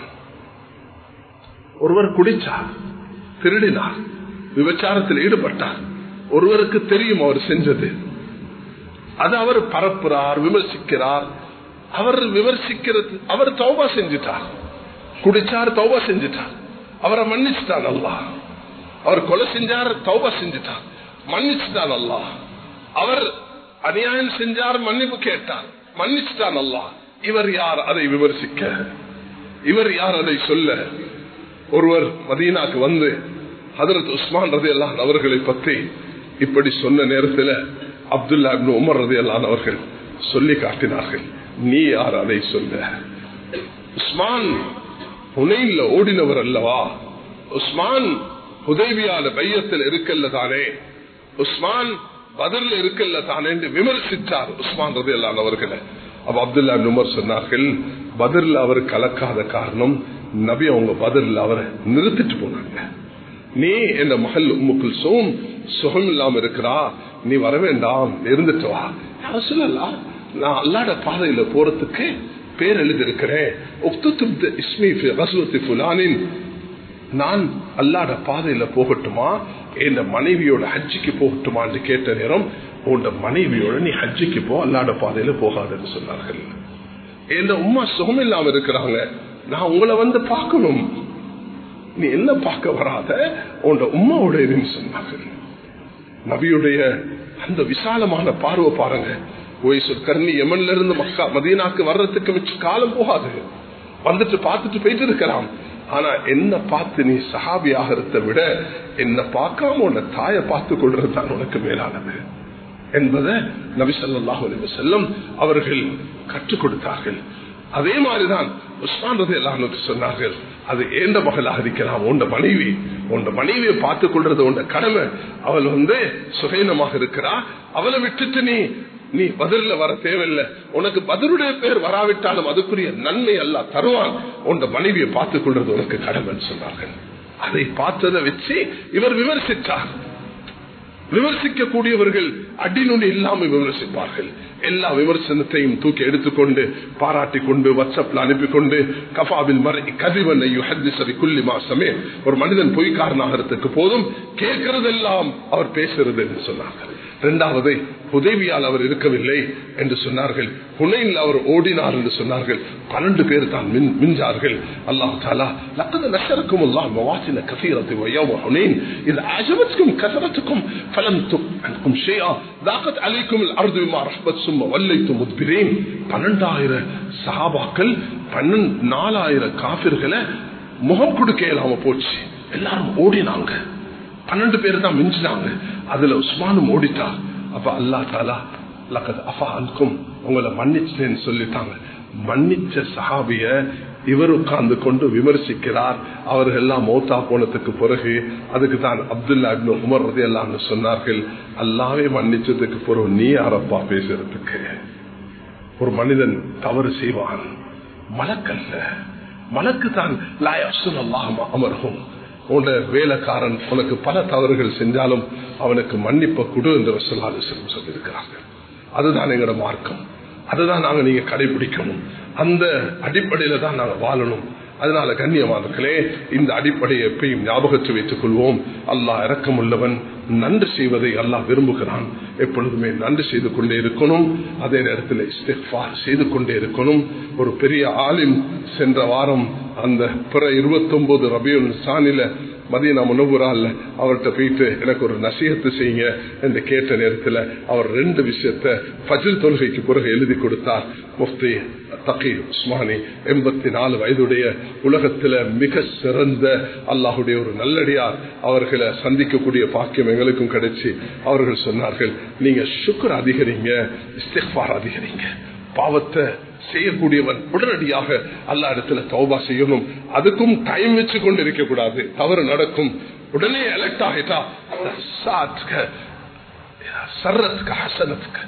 ஒருவர் குடிச்சார் திருடினார் விபச்சாரத்தில் ஈடுபட்டார் ஒருவருக்கு தெரியும் அவர் செஞ்சது அது அவர் பரப்புறார் விமர்சிக்கிறார் அவர் விமர்சிக்கிறது அவர் தௌபா செஞ்சிட்டார் குடிச்சார் தௌபா செஞ்சிட்டார் அவரை மன்னிச்சுட்டான் அல்லா அவர் கொலை செஞ்சார் தௌபா செஞ்சிட்டார் மன்னிச்சுட்டான் அல்லா அவர் அநியாயம் செஞ்சார் மன்னிப்பு கேட்டார் மன்னிச்சுட்டான் அல்லா இவர் யார் அதை விமர்சிக்க இவர் யார் அதை சொல்ல ஒருவர் மதீனாக்கு வந்து ஹதரத் உஸ்மான் ரதி அல்லான் அவர்களை பற்றி இப்படி சொன்ன நேரத்தில் அப்துல்லா உமர் ரதி அல்லான் அவர்கள் சொல்லி காட்டினார்கள் நீ யார் அதை சொல்ல உஸ்மான் புனையில் ஓடினவர் அல்லவா உஸ்மான் உதவியால பையத்தில் இருக்கல்ல தானே உஸ்மான் பதில் இருக்கல்ல தானே என்று விமர்சித்தார் உஸ்மான் ரதி அல்லான் அவர்களை அப்ப அப்துல்லா உமர் சொன்னார்கள் பதில் அவர் கலக்காத காரணம் நபி அவங்க பதில் அவரை நிறுத்திட்டு போனாங்க நீ என் மகள் உம்முக்குள் சோம் சுகம் இல்லாம இருக்கிறா நீ வர வேண்டாம் இருந்துட்டு வா சொல்லலாம் நான் அல்லாட பாதையில போறதுக்கு பேர் எழுதியிருக்கிறேன் நான் அல்லாட பாதையில போகட்டுமா என் மனைவியோட ஹஜ்ஜிக்கு போகட்டுமான்னு கேட்ட நேரம் உன் மனைவியோட நீ ஹஜ்ஜிக்கு போ அல்லாட பாதையில போகாதுன்னு சொன்னார்கள் என் உமா சுகம் இல்லாம இருக்கிறாங்க நான் உங்களை வந்து பார்க்கணும் நீ என்ன பார்க்க வராத உன் உமாவோட இதுன்னு சொன்னார்கள் நபியுடைய அந்த விசாலமான பார்வை பாருங்க ஓய்சு கர்ணி யமன்ல இருந்து மக்கா மதீனாக்கு வர்றதுக்கு மிச்ச காலம் போகாது வந்துட்டு பார்த்துட்டு போயிட்டு இருக்கலாம் ஆனா என்ன பார்த்து நீ சஹாபி ஆகிறத விட என்ன பார்க்காம உன்னை தாயை பார்த்து கொள்றது தான் உனக்கு மேலானது என்பதை நபிசல்லாஹு செல்லம் அவர்கள் கற்றுக் கொடுத்தார்கள் அதே மாதிரிதான் உஸ்மான் ரதி அல்லாஹ் சொன்னார்கள் அது ஏண்ட மகளாக இருக்கலாம் உண்ட மனைவி உண்ட மனைவியை பார்த்துக் கொள்றது உண்ட கடமை அவள் வந்து சுகைனமாக இருக்கிறா அவளை விட்டுட்டு நீ நீ பதில வர தேவையில்லை உனக்கு பதிலுடைய பேர் வராவிட்டாலும் அதுக்குரிய நன்மை அல்ல தருவான் உண்ட மனைவியை பார்த்துக் கொள்றது உனக்கு கடமைன்னு சொன்னார்கள் அதை பார்த்ததை வச்சு இவர் விமர்சித்தார் விமர்சிக்க கூடியவர்கள் அடிநுனி இல்லாமல் விமர்சிப்பார்கள் எல்லா விமர்சனத்தையும் தூக்கி எடுத்துக்கொண்டு பாராட்டி கொண்டு வாட்ஸ்அப்ல அனுப்பி கொண்டு கபாபில் மறை கதிவன் சரி குள்ளி மாசமே ஒரு மனிதன் பொய்க்காரனாகிறதுக்கு போதும் கேட்கறதெல்லாம் அவர் பேசுறது என்று சொன்னார்கள் இரண்டாவது உதவியால் அவர் இருக்கவில்லை என்று சொன்னார்கள் புனையில் அவர் ஓடினார் என்று சொன்னார்கள் பன்னெண்டு பேர் தான் மிஞ்சார்கள் அல்லாஹ் தாலா லக்கத நஷரக்கும் அல்லாஹ் மவாசின கசீரத்தை வயோம ஹுனைன் இது அஜபத்துக்கும் கசரத்துக்கும் ஃபலம் துக்கும் ஷேயா தாக்கத் அலைக்கும் அர்து மா ரஹ்பத் சும்ம வல்லைத்து முத்பிரேன் பன்னெண்டாயிரம் சஹாபாக்கள் பன்னெண்டு நாலாயிரம் காபிர்களை முகம் கொடுக்க இல்லாம போச்சு எல்லாரும் ஓடினாங்க பன்னெண்டு பேர் தான் மிஞ்சினாங்க அதுல உஸ்மானும் ஓடிட்டா அப்ப அல்லா தாலா லக்கத் அஃபா அன்கும் உங்களை மன்னிச்சேன்னு சொல்லிட்டாங்க மன்னிச்ச சஹாபிய இவர் உட்கார்ந்து கொண்டு விமர்சிக்கிறார் அவர்கள் எல்லாம் மௌத்தா போனதுக்கு பிறகு அதுக்கு தான் அப்துல்லா உமர் ரதி எல்லாம் சொன்னார்கள் அல்லாவே மன்னிச்சதுக்கு பிறகு நீ யாரப்பா பேசுறதுக்கு ஒரு மனிதன் தவறு செய்வான் மலக்கல்ல மலக்கு தான் அமர்கும் உன்ன வேலைக்காரன் உனக்கு பல தவறுகள் செஞ்சாலும் அவனுக்கு மன்னிப்ப குடு என்று சொல்லாது சொல்லியிருக்கிறார்கள் அதுதான் எங்களோட மார்க்கம் அதுதான் நாங்க நீங்க கடைபிடிக்கணும் அந்த அடிப்படையில தான் நாங்க வாழணும் அதனால கண்ணியமானர்களே இந்த அடிப்படையை எப்பயும் ஞாபகத்தை வைத்துக் கொள்வோம் அல்லாஹ் இறக்கம் உள்ளவன் நன்றி செய்வதை அல்லாஹ் விரும்புகிறான் எப்பொழுதுமே நன்றி செய்து கொண்டே இருக்கணும் அதே நேரத்தில் செய்து கொண்டே இருக்கணும் ஒரு பெரிய ஆலிம் சென்ற வாரம் அந்த பிற இருபத்தி ஒன்பது ரபியுல் சானில மதியனா முனவுரால் அவர்கிட்ட போயிட்டு எனக்கு ஒரு நசிகத்து செய்யுங்க என்று கேட்ட நேரத்தில் அவர் ரெண்டு விஷயத்த பஜில் தொழுகைக்கு பிறகு எழுதி கொடுத்தார் முஃப்தி தகி உஸ்மானி எண்பத்தி நாலு வயதுடைய உலகத்துல மிக சிறந்த அல்லாஹுடைய ஒரு நல்லடியார் அவர்களை சந்திக்கக்கூடிய பாக்கியம் எங்களுக்கும் கிடைச்சி அவர்கள் சொன்னார்கள் நீங்க சுக்கர் அதிகரிங்க இஸ்திஃபார் அதிகரிங்க பாவத்தை செய்யக்கூடியவன் உடனடியாக அல்லா இடத்துல தௌபா செய்யணும் அதுக்கும் டைம் வச்சு கொண்டு இருக்க கூடாது தவறு நடக்கும் உடனே எலக்ட் ஆகிட்டா சர்றத்துக்கு ஹசனத்துக்கு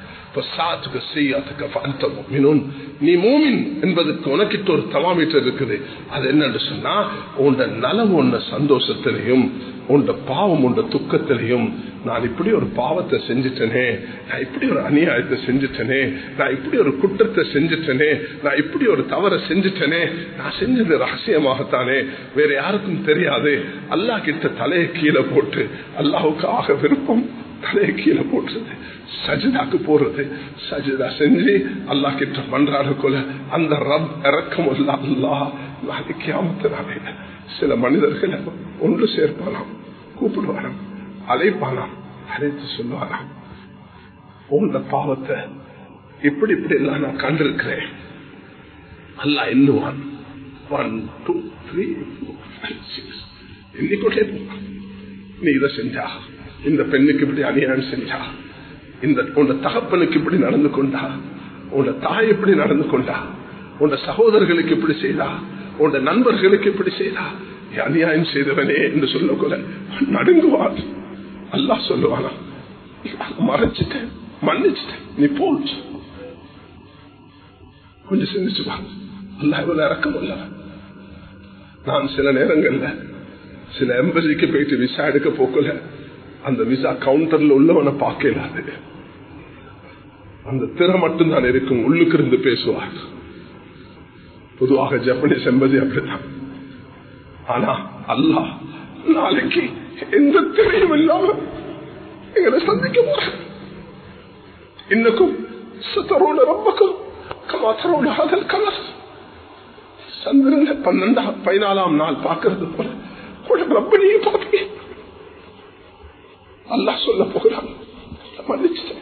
நீ மூமின் என்பதற்கு உனக்கிட்ட ஒரு தமாமீட்டர் இருக்குது அது என்னன்னு சொன்னா உண்ட நலம் உண்ட சந்தோஷத்திலையும் உண்ட பாவம் உண்ட துக்கத்திலையும் நான் இப்படி ஒரு பாவத்தை செஞ்சுட்டனே நான் இப்படி ஒரு அநியாயத்தை செஞ்சுட்டனே நான் இப்படி ஒரு குற்றத்தை செஞ்சுட்டனே நான் இப்படி ஒரு தவறை செஞ்சுட்டனே நான் செஞ்சது ரகசியமாகத்தானே வேற யாருக்கும் தெரியாது அல்லா கிட்ட தலையை கீழே போட்டு அல்லாவுக்கு ஆக விருப்பம் தலையை கீழே போட்டுறது சஜிதாக்கு போறது சஜிதா செஞ்சு அல்லா கிட்ட பண்றாரு கொல அந்த ரப் இறக்கம் அல்லா நாளைக்கு ஆமத்தினாலே சில மனிதர்களை ஒன்று சேர்ப்பானாம் கூப்பிடுவாராம் அழைப்பானாம் அழைத்து சொல்லுவாராம் உங்க பாவத்தை இப்படி இப்படி எல்லாம் நான் கண்டிருக்கிறேன் அல்லா எண்ணுவான் one two three four five six எண்ணிக்கொண்டே போவான் நீ இதை செஞ்சா இந்த பெண்ணுக்கு இப்படி அநியாயம் செஞ்சா இந்த உன் தகப்பனுக்கு இப்படி நடந்து கொண்டா உன் தாய் இப்படி நடந்து கொண்டா உன் சகோதரர்களுக்கு இப்படி செய்தா உன் நண்பர்களுக்கு இப்படி செய்தா அநியாயம் செய்தவனே என்று சொல்லக்கூட நடுங்குவான் அல்லா சொல்லுவானா மறைச்சிட்டேன் மன்னிச்சிட்டேன் நீ போச்சு கொஞ்சம் சிந்திச்சு பாருங்க அல்லா இவ்வளவு இறக்கம் இல்ல நான் சில நேரங்கள்ல சில எம்பசிக்கு போயிட்டு விசா எடுக்க போக்கல அந்த விசா கவுண்டர்ல உள்ளவனை பார்க்கலாது அந்த திற மட்டும்தான் இருக்கும் உள்ளுக்கு இருந்து பேசுவார் பொதுவாக ஜப்பனீஸ் எம்பசி அப்படித்தான் ஆனா அல்லாஹ் நாளைக்கு எந்த திரையும் இல்லாம எங்களை சந்திக்க போறேன் இன்னக்கும் சத்தரோட ரொம்பக்கும் கமாத்தரோட அதல் கலர் சந்திரன் பன்னெண்டாம் பதினாலாம் நாள் பார்க்கறது போல கூட ரப்பனையே பார்ப்பீங்க அல்லாஹ் சொல்ல போகிறான் மன்னிச்சிட்டேன்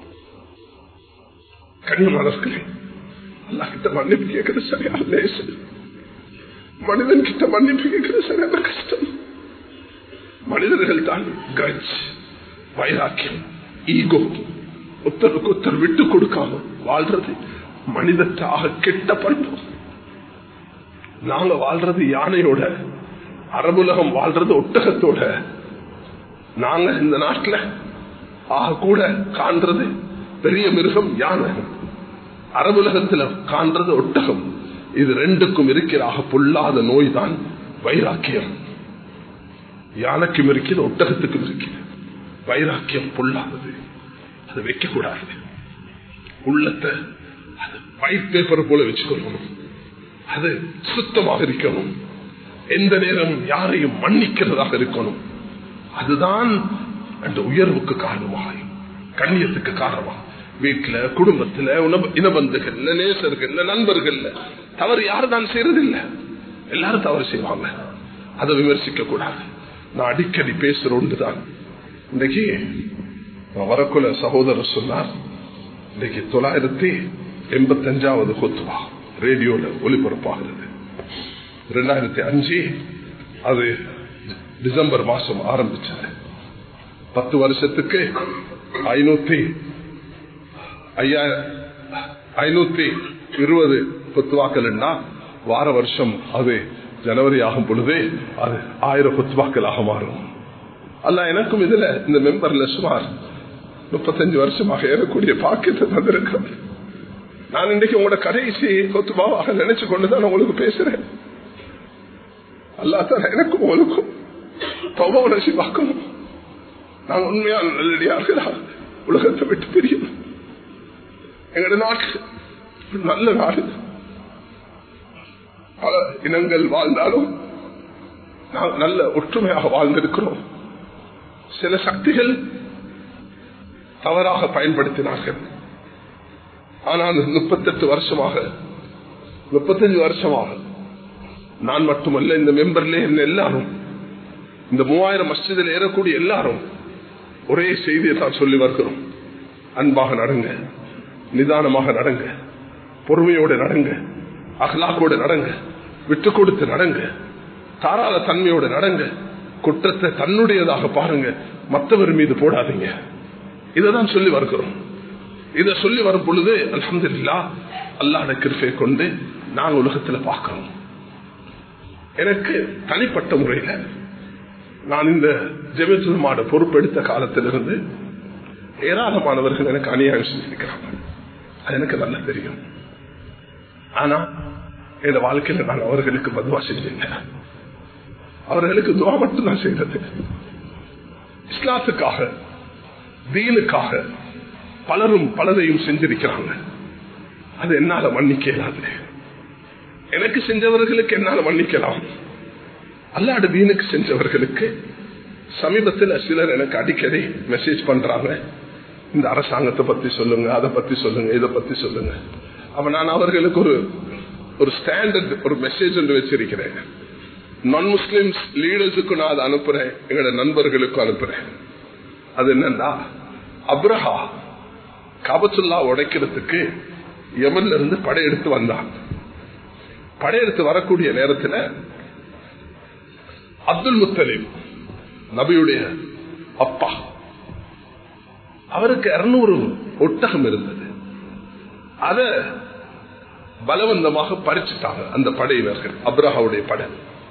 கனிமலர்களே அல்லா கிட்ட மன்னிப்பு கேட்கறது சரியான லேசு மனிதன் கிட்ட மன்னிப்பு கேட்கறது சரியான கஷ்டம் மனிதர்கள் தான் கட்ச் வைராக்கியம் ஈகோ ஒருத்தருக்கு ஒருத்தர் விட்டு கொடுக்காம வாழ்றது மனிதத்தாக கெட்ட பண்பு நாங்க வாழ்றது யானையோட அரபுலகம் வாழ்றது ஒட்டகத்தோட நாங்க இந்த நாட்டில் ஆக கூட காண்றது பெரிய மிருகம் யானை அரபுலகத்தில் காண்றது ஒட்டகம் இது ரெண்டுக்கும் இருக்கிறாக பொல்லாத நோய் தான் வைராக்கியம் யானைக்கும் இருக்கிறது ஒட்டகத்துக்கும் இருக்கிறது வைராக்கியம் பொல்லாதது அது வைக்கக்கூடாது உள்ளத்தை அது ஒயிட் பேப்பர் போல வச்சுக்கொள்ளணும் அது சுத்தமாக இருக்கணும் எந்த நேரம் யாரையும் மன்னிக்கிறதாக இருக்கணும் அதுதான் அந்த உயர்வுக்கு காரணமாகும் கண்ணியத்துக்கு காரணமாக வீட்டுல குடும்பத்துல இனபந்துகள்ல நேசர்கள்ல நண்பர்கள்ல தவறு யாரு தான் செய்யறதில்லை எல்லாரும் தவறு செய்வாங்க அதை விமர்சிக்க கூடாது நான் அடிக்கடி பேசுற ஒன்றுதான் இன்னைக்கு வரக்குல சகோதரர் சொன்னார் இன்னைக்கு தொள்ளாயிரத்தி எண்பத்தி அஞ்சாவது கொத்துவா ரேடியோல ஒளிபரப்பாகிறது ரெண்டாயிரத்தி அஞ்சு அது டிசம்பர் மாசம் ஆரம்பிச்சது பத்து வருஷத்துக்கு ஐநூத்தி ஐநூத்தி இருபது கொத்துவாக்கள்னா வார வருஷம் அது ஜனவரி ஆகும் பொழுதே அது ஆயிரம் கொத்துவாக்களாக மாறும் அல்ல எனக்கும் இதுல இந்த மெம்பர்ல சுமார் முப்பத்தஞ்சு வருஷமாக ஏறக்கூடிய பாக்கியத்தை தந்திருக்கிறேன் நான் இன்றைக்கு உங்களோட கடைசி கொத்துபாவாக நினைச்சு கொண்டுதான் உங்களுக்கு பேசுறேன் அல்லாத்தான் எனக்கும் உங்களுக்கும் தவ உணர்ச்சி பார்க்கணும் நாங்கள் உண்மையான நல்லடியார்களா உலகத்தை விட்டு பிரியும் எங்களோட நாட்டு நல்ல நாடு பல இனங்கள் வாழ்ந்தாலும் நாங்கள் நல்ல ஒற்றுமையாக வாழ்ந்திருக்கிறோம் சில சக்திகள் தவறாக பயன்படுத்தினார்கள் ஆனால் முப்பத்தெட்டு வருஷமாக முப்பத்தஞ்சு வருஷமாக நான் மட்டுமல்ல இந்த மெம்பர்ல என்ன எல்லாரும் இந்த மூவாயிரம் மஸ்ஜிதில் ஏறக்கூடிய எல்லாரும் ஒரே செய்தியை தான் சொல்லி வருகிறோம் அன்பாக நடங்க நிதானமாக நடங்க பொறுமையோடு நடங்க அகலாக்கோடு நடங்க விட்டு கொடுத்து நடங்க தாராள தன்மையோடு நடங்க குற்றத்தை தன்னுடையதாக பாருங்க மற்றவர் மீது போடாதீங்க இதைதான் சொல்லி வருகிறோம் இதை சொல்லி வரும் பொழுது அலமது இல்லா அல்லாட கிருப்பை கொண்டு நாங்கள் உலகத்துல பார்க்கிறோம் எனக்கு தனிப்பட்ட முறையில நான் இந்த ஜெபத்துமாட பொறுப்பெடுத்த காலத்திலிருந்து ஏராளமானவர்கள் எனக்கு அநியாயம் செஞ்சிருக்கிறாங்க அது எனக்கு நல்லா தெரியும் ஆனா என் வாழ்க்கையில நான் அவர்களுக்கு பதுவா செஞ்சேன் அவர்களுக்கு துவா மட்டும் தான் செய்தது இஸ்லாத்துக்காக தீனுக்காக பலரும் பலரையும் செஞ்சிருக்கிறாங்க அது என்னால மன்னிக்க இயலாது எனக்கு செஞ்சவர்களுக்கு என்னால மன்னிக்கலாம் அல்லாட தீனுக்கு செஞ்சவர்களுக்கு சமீபத்தில் சிலர் எனக்கு அடிக்கடி மெசேஜ் பண்றாங்க இந்த அரசாங்கத்தை பத்தி சொல்லுங்க அதை பத்தி சொல்லுங்க இதை பத்தி சொல்லுங்க அப்ப நான் அவர்களுக்கு ஒரு ஒரு ஸ்டாண்டர்ட் ஒரு மெசேஜ் ஒன்று வச்சிருக்கிறேன் நான் முஸ்லிம்ஸ் லீடர்ஸுக்கு நான் அதை அனுப்புறேன் எங்களோட நண்பர்களுக்கும் அனுப்புறேன் அது என்னன்னா அப்ரஹா காபத்துல்லா உடைக்கிறதுக்கு யமன்ல இருந்து படையெடுத்து வந்தான் படையெடுத்து வரக்கூடிய நேரத்தில் அப்துல் முத்தலீம் நபியுடைய அப்பா அவருக்கு இருநூறு ஒட்டகம் இருந்தது அத பலவந்தமாக பறிச்சுட்டாங்க அந்த படையினர்கள் அப்ரஹாவுடைய படை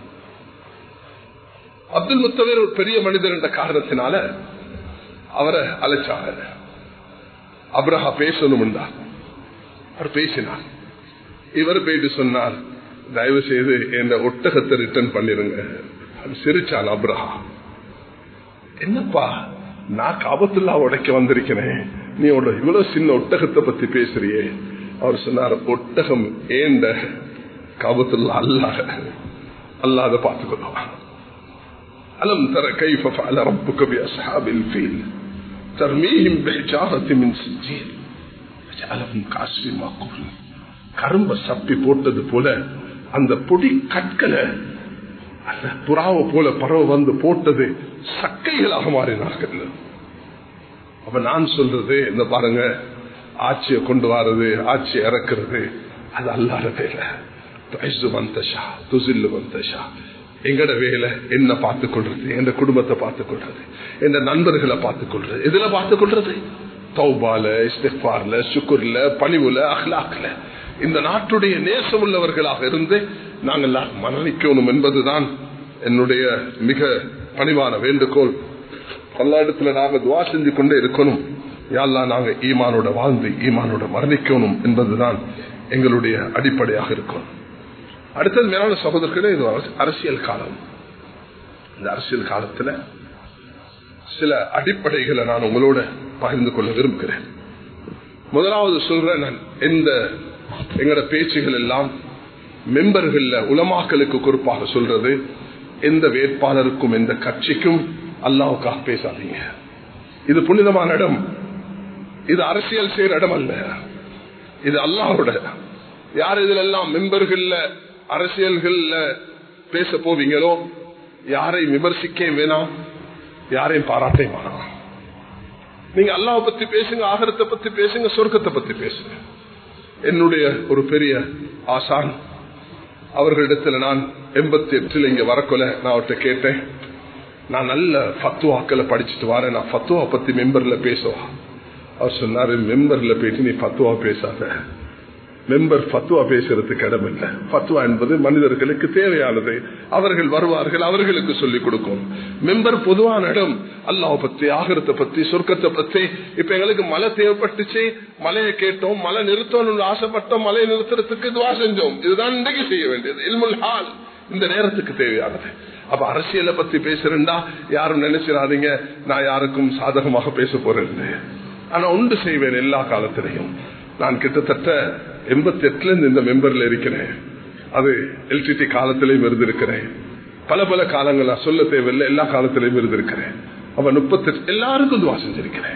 அப்துல் முத்தலீர் ஒரு பெரிய மனிதர் என்ற காரணத்தினால அவரை அழைச்சாங்க அப்ரஹா பேசணும் அவர் பேசினார் இவர் போயிட்டு சொன்னார் தயவு செய்து என் ஒட்டகத்தை ரிட்டர்ன் பண்ணிருங்க அது சிரிச்சான் அப்ரஹா என்னப்பா நான் காபத்துல்லா உடைக்க வந்திருக்கிறேன் நீ இவ்வளவு சின்ன ஒட்டகத்தை பத்தி பேசுறியே அவர் சொன்னார் ஒட்டகம் ஏண்ட காபத்துல்லா அல்ல அல்லாத பார்த்துக்கொள்ளுவான் அலம் தர கைஃப ஃபஅல ரப்புக பி அஸ்ஹாபில் ஃபீல் தர்மீஹிம் பிஹிஜாரத்தி மின் சிஜீல் ஜஅலஹும் கஅஸ்ஃபின் மஅகூல் கரும்ப சப்பி போட்டது போல அந்த பொடி கற்களை அந்த புறாவை போல பறவை வந்து போட்டது சக்கைகளாக மாறினார்கள் அப்ப நான் சொல்றது இந்த பாருங்க ஆட்சியை கொண்டு வர்றது ஆட்சி இறக்குறது அது அல்லாத வேலை துஐசு வந்தஷா துசில்லு வந்தஷா எங்கட வேலை என்ன பார்த்துக் கொள்றது எந்த குடும்பத்தை பார்த்துக் கொள்றது எந்த நண்பர்களை பார்த்துக் கொள்றது எதுல பார்த்துக் கொள்றது தௌபால இஸ்திஃபார்ல சுக்குர்ல பணிவுல அஹ்லாக்ல இந்த நாட்டுடைய நேசம் உள்ளவர்களாக இருந்து நாங்கள் மரணிக்கணும் என்பதுதான் என்னுடைய மிக பணிவான வேண்டுகோள் எல்லா இடத்துல நாங்க துவா செஞ்சு கொண்டே இருக்கணும் யாழ்லா நாங்க ஈமானோட வாழ்ந்து ஈமானோட மரணிக்கணும் என்பதுதான் எங்களுடைய அடிப்படையாக இருக்கும் அடுத்தது மேலான சகோதரர்களே இது அரசியல் காலம் இந்த அரசியல் காலத்துல சில அடிப்படைகளை நான் உங்களோட பகிர்ந்து கொள்ள விரும்புகிறேன் முதலாவது சொல்றேன் நான் எந்த எங்களோட பேச்சுகள் எல்லாம் மெம்பர்கள்ல உலமாக்களுக்கு குறிப்பாக சொல்றது எந்த வேட்பாளருக்கும் எந்த கட்சிக்கும் அல்லாவுக்காக பேசாதீங்க இது புனிதமான இடம் இது அரசியல் செய்யற இடம் அல்ல இது அல்லாவோட யார் இதுல எல்லாம் மெம்பர்கள்ல அரசியல்கள்ல பேச போவீங்களோ யாரையும் விமர்சிக்க வேணாம் யாரையும் பாராட்ட வேணாம் நீங்க அல்லாவை பத்தி பேசுங்க ஆகரத்தை பத்தி பேசுங்க சொர்க்கத்தை பத்தி பேசுங்க என்னுடைய ஒரு பெரிய ஆசான் அவர்களிடத்துல நான் எண்பத்தி எட்டுல இங்க வரக்கொல நான் அவர்கிட்ட கேட்டேன் நான் நல்ல பத்துவாக்களை படிச்சுட்டு வரேன் நான் பத்துவா பத்தி மெம்பர்ல பேசுவா அவர் சொன்னாரு மெம்பர்ல போயிட்டு நீ பத்துவா பேசாத மெம்பர் பத்துவா பேசுறதுக்கு இடம் இல்லை பத்துவா என்பது மனிதர்களுக்கு தேவையானது அவர்கள் வருவார்கள் அவர்களுக்கு சொல்லிக் கொடுக்கும் மெம்பர் பொதுவான இடம் அல்லாஹ் பத்தி ஆகிரத்தை பத்தி சொர்க்கத்தை பத்தி இப்ப எங்களுக்கு மழை தேவைப்பட்டுச்சு மழையை கேட்டோம் மழை நிறுத்தணும்னு ஆசைப்பட்டோம் மழையை நிறுத்துறதுக்கு துவா செஞ்சோம் இதுதான் இன்றைக்கு செய்ய வேண்டியது இல்முல் ஹால் இந்த நேரத்துக்கு தேவையானது அப்ப அரசியலை பத்தி பேசுறேன்டா யாரும் நினைச்சிடாதீங்க நான் யாருக்கும் சாதகமாக பேச போறேன் ஆனா உண்டு செய்வேன் எல்லா காலத்திலையும் நான் கிட்டத்தட்ட எண்பத்தி எட்டுல இருந்து இந்த மெம்பர்ல இருக்கிறேன் அது எல்டிடி காலத்திலையும் இருந்திருக்கிறேன் பல பல காலங்கள் நான் சொல்ல தேவையில்லை எல்லா காலத்திலையும் இருந்திருக்கிறேன் அப்ப முப்பத்தி எல்லாருக்கும் துவா செஞ்சிருக்கிறேன்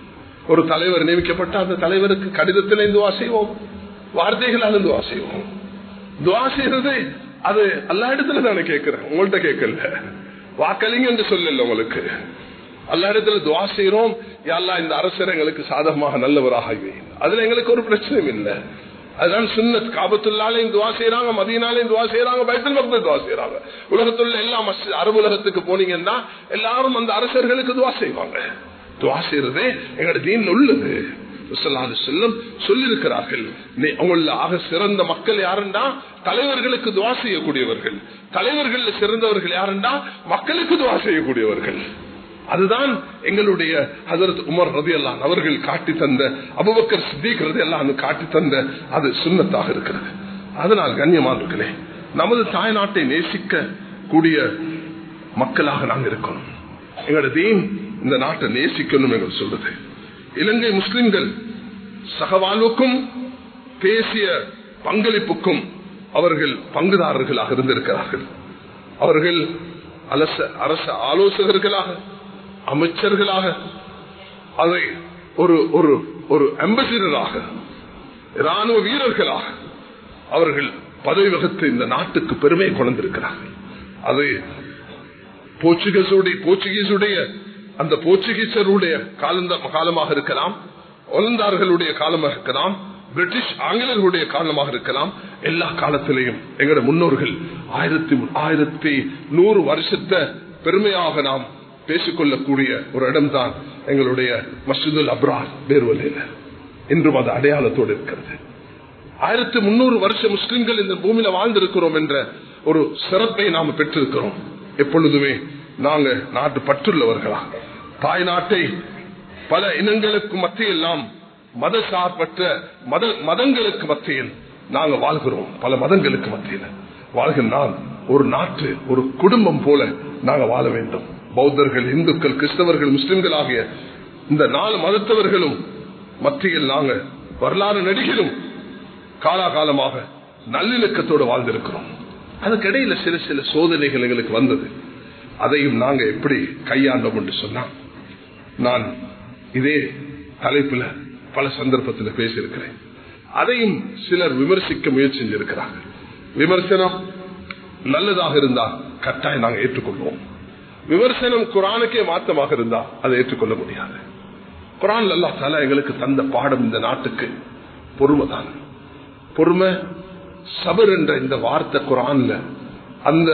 ஒரு தலைவர் நியமிக்கப்பட்ட அந்த தலைவருக்கு கடிதத்திலே துவா செய்வோம் வார்த்தைகளால் துவா செய்வோம் துவா செய்யறது அது எல்லா இடத்துல நான் கேட்கிறேன் உங்கள்கிட்ட கேட்கல வாக்களிங்க என்று சொல்லல உங்களுக்கு எல்லா இடத்துல துவா செய்யறோம் யாரெல்லாம் இந்த அரசர் எங்களுக்கு சாதகமாக நல்லவராக அதுல எங்களுக்கு ஒரு பிரச்சனையும் இல்லை அதுதான் சுண்ணத் காபத்துள்ளாலையும் துவா செய்யறாங்க மதியனாலையும் துவா செய்யறாங்க பைத்தல் மக்கள் துவா செய்யறாங்க உலகத்துள்ள எல்லா அரபு உலகத்துக்கு போனீங்கன்னா எல்லாரும் அந்த அரசர்களுக்கு துவா செய்வாங்க துவா செய்யறதே எங்களோட தீன் உள்ளது செல்லும் சொல்லியிருக்கிறார்கள் அவங்கள ஆக சிறந்த மக்கள் யாருண்டா தலைவர்களுக்கு துவா செய்யக்கூடியவர்கள் தலைவர்கள் சிறந்தவர்கள் யாருண்டா மக்களுக்கு துவா செய்யக்கூடியவர்கள் அதுதான் எங்களுடைய ஹசரத் உமர் ரதி அல்லான் அவர்கள் காட்டி தந்த அபுபக்கர் சித்திக் ரதி அல்லான் காட்டி தந்த அது சுண்ணத்தாக இருக்கிறது அதனால் கண்ணியமானவர்களே நமது தாய் நாட்டை நேசிக்க கூடிய மக்களாக நாங்கள் இருக்கணும் எங்களோட தீன் இந்த நாட்டை நேசிக்கணும் எங்கள் சொல்றது இலங்கை முஸ்லிம்கள் சகவாழ்வுக்கும் பேசிய பங்களிப்புக்கும் அவர்கள் பங்குதாரர்களாக இருந்திருக்கிறார்கள் அவர்கள் அரச அரச ஆலோசகர்களாக அமைச்சர்களாக அதை ஒரு ஒரு ஒரு அம்பசிடராக ராணுவ வீரர்களாக அவர்கள் பதவி வகுத்து இந்த நாட்டுக்கு பெருமை கொண்டிருக்கிறார்கள் அது போர்ச்சுகீசுடைய போர்ச்சுகீசுடைய அந்த போர்ச்சுகீசருடைய காலமாக இருக்கலாம் ஒலந்தார்களுடைய காலமாக இருக்கலாம் பிரிட்டிஷ் ஆங்கிலர்களுடைய காரணமாக இருக்கலாம் எல்லா காலத்திலையும் எங்களோட முன்னோர்கள் ஆயிரத்தி ஆயிரத்தி நூறு வருஷத்தை பெருமையாக நாம் பேசிக்கொள்ளக்கூடிய ஒரு இடம்தான் எங்களுடைய மசூதுல் அப்ரார் பேர்வலையில இன்றும் அது அடையாளத்தோடு இருக்கிறது ஆயிரத்தி முன்னூறு வருஷம் முஸ்லிம்கள் இந்த பூமியில வாழ்ந்திருக்கிறோம் என்ற ஒரு சிறப்பை நாம் பெற்றிருக்கிறோம் எப்பொழுதுமே நாங்க நாட்டு பற்றுள்ளவர்களா தாய் நாட்டை பல இனங்களுக்கு மத்தியில் நாம் மத சார்பற்ற மத மதங்களுக்கு மத்தியில் நாங்க வாழ்கிறோம் பல மதங்களுக்கு மத்தியில் வாழ்கின்றால் ஒரு நாட்டு ஒரு குடும்பம் போல நாங்க வாழ வேண்டும் பௌத்தர்கள் இந்துக்கள் கிறிஸ்தவர்கள் முஸ்லிம்கள் ஆகிய இந்த நாலு மதத்தவர்களும் மத்தியில் நாங்க வரலாறு நடிகளும் காலாகாலமாக நல்லிணக்கத்தோடு வாழ்ந்திருக்கிறோம் அதுக்கிடையில சில சில சோதனைகள் எங்களுக்கு வந்தது அதையும் நாங்க எப்படி கையாண்டோம் என்று சொன்னா நான் இதே தலைப்புல பல சந்தர்ப்பத்தில் பேசியிருக்கிறேன் அதையும் சிலர் விமர்சிக்க முயற்சி செஞ்சிருக்கிறாங்க விமர்சனம் நல்லதாக இருந்தா கட்டாயம் நாங்க ஏற்றுக்கொள்வோம் விமர்சனம் குரானுக்கே மாத்தமாக இருந்தா அதை ஏற்றுக்கொள்ள முடியாது குரான் அல்லா தாலா எங்களுக்கு தந்த பாடம் இந்த நாட்டுக்கு பொறுமை தான் பொறுமை சபர் என்ற இந்த வார்த்தை குரான்ல அந்த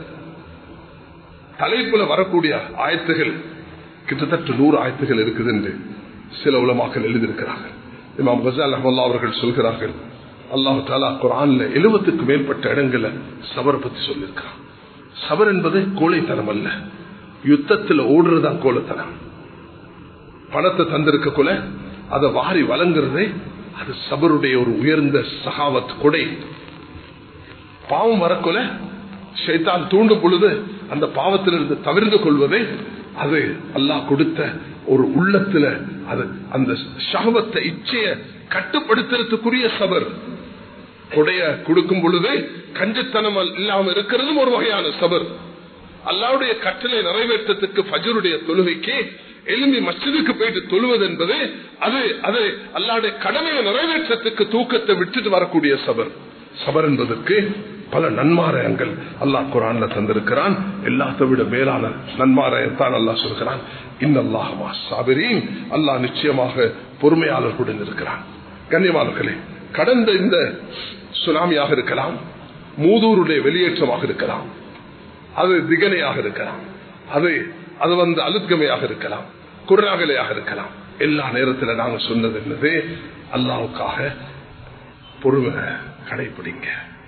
தலைப்புல வரக்கூடிய ஆயத்துகள் கிட்டத்தட்ட நூறு ஆயத்துகள் இருக்குது என்று சில உலமாக்கள் எழுதியிருக்கிறார்கள் இமாம் கசால் அஹமல்லா அவர்கள் சொல்கிறார்கள் அல்லாஹு தாலா குரான்ல எழுபத்துக்கு மேற்பட்ட இடங்களை சபர் பத்தி சொல்லியிருக்கிறான் சபர் என்பது கோழைத்தனம் அல்ல யுத்தத்தில் ஓடுறதுதான் கோழைத்தனம் பணத்தை தந்திருக்க கொல அதை வாரி வழங்குறதே அது சபருடைய ஒரு உயர்ந்த சகாவத் கொடை பாவம் வரக்கொல ஷைத்தான் தூண்டும் பொழுது அந்த பாவத்திலிருந்து தவிர்த்து கொள்வதே அது அல்லாஹ் கொடுத்த ஒரு உள்ளத்துல அது அந்த சகவத்தை இச்சைய கட்டுப்படுத்துறதுக்குரிய சபர் கொடைய கொடுக்கும் பொழுது கஞ்சத்தனம் இல்லாம இருக்கிறதும் ஒரு வகையான சபர் அல்லாவுடைய கட்டளை நிறைவேற்றத்துக்கு ஃபஜருடைய தொழுகைக்கு எலும்பி மஸ்ஜிதுக்கு போயிட்டு தொழுவது என்பது அது அது அல்லாவுடைய கடமையை நிறைவேற்றத்துக்கு தூக்கத்தை விட்டுட்டு வரக்கூடிய சபர் சபர் என்பதற்கு பல நன்மாராயங்கள் அல்லாஹ் குரான்ல தந்திருக்கிறான் எல்லாத்தை விட மேலான நன்மாராயத்தான் அல்லாஹ் சொல்கிறான் இன்னல்லாஹமா சாபரீன் அல்லாஹ் நிச்சயமாக பொறுமையாளர்களுடன் இருக்கிறான் கண்ணியமானர்களே கடந்த இந்த சுனாமியாக இருக்கலாம் மூதூருடைய வெளியேற்றமாக இருக்கலாம் அது திகனையாக இருக்கலாம் அது அது வந்து அலுத்கமையாக இருக்கலாம் குர்ராகலையாக இருக்கலாம் எல்லா நேரத்தில் நாங்க சொன்னது என்னது அல்லாவுக்காக பொறுமை கடைபிடிங்க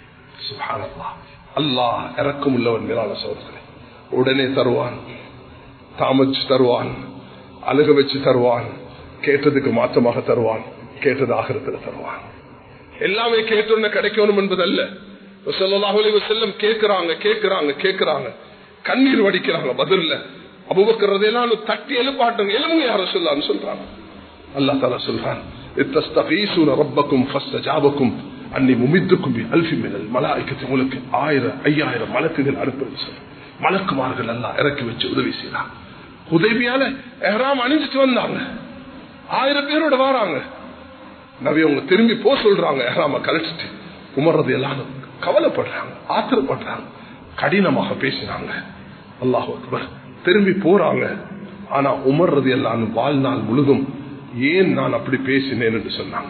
அல்லாஹ் இறக்கும் உள்ளவன் மேலான சோதனை உடனே தருவான் தாமச்சு தருவான் அழுக வச்சு தருவான் கேட்டதுக்கு மாற்றமாக தருவான் கேட்டது ஆகிறதுல தருவான் எல்லாமே கேட்டோன்னு கிடைக்கணும் என்பதல்ல செல்லம் கேட்கிறாங்க கேட்கிறாங்க கேட்கிறாங்க கண்ணீர் வடிக்கிறாங்க பதில்ல அபுபக்கிறதெல்லாம் தட்டி எழுப்பாட்டுங்க எலும்புங்க யார சொல்லான்னு சொல்றாங்க அல்லா தாலா சொல்றான் ரப்பக்கும் ஜாபக்கும் அன்னி முமித்துக்கும் அல்பி மினல் மலாய்க்கத்தை உங்களுக்கு ஆயிரம் ஐயாயிரம் மலக்குகள் அனுப்புறது மலக்குமார்கள் எல்லாம் இறக்கி வச்சு உதவி செய்யலாம் உதவியால எஹராம் அணிஞ்சிட்டு வந்தாங்க ஆயிரம் பேரோட வராங்க நவி அவங்க திரும்பி போ சொல்றாங்க எஹராம கழிச்சிட்டு உமர்றது எல்லாரும் கவலைப்படுறாங்க ஆத்திரப்படுறாங்க கடினமாக பேசினாங்க அல்லாஹ் அக்பர் திரும்பி போறாங்க ஆனா உமர்றது எல்லாம் வாழ்நாள் முழுதும் ஏன் நான் அப்படி பேசினேன் என்று சொன்னாங்க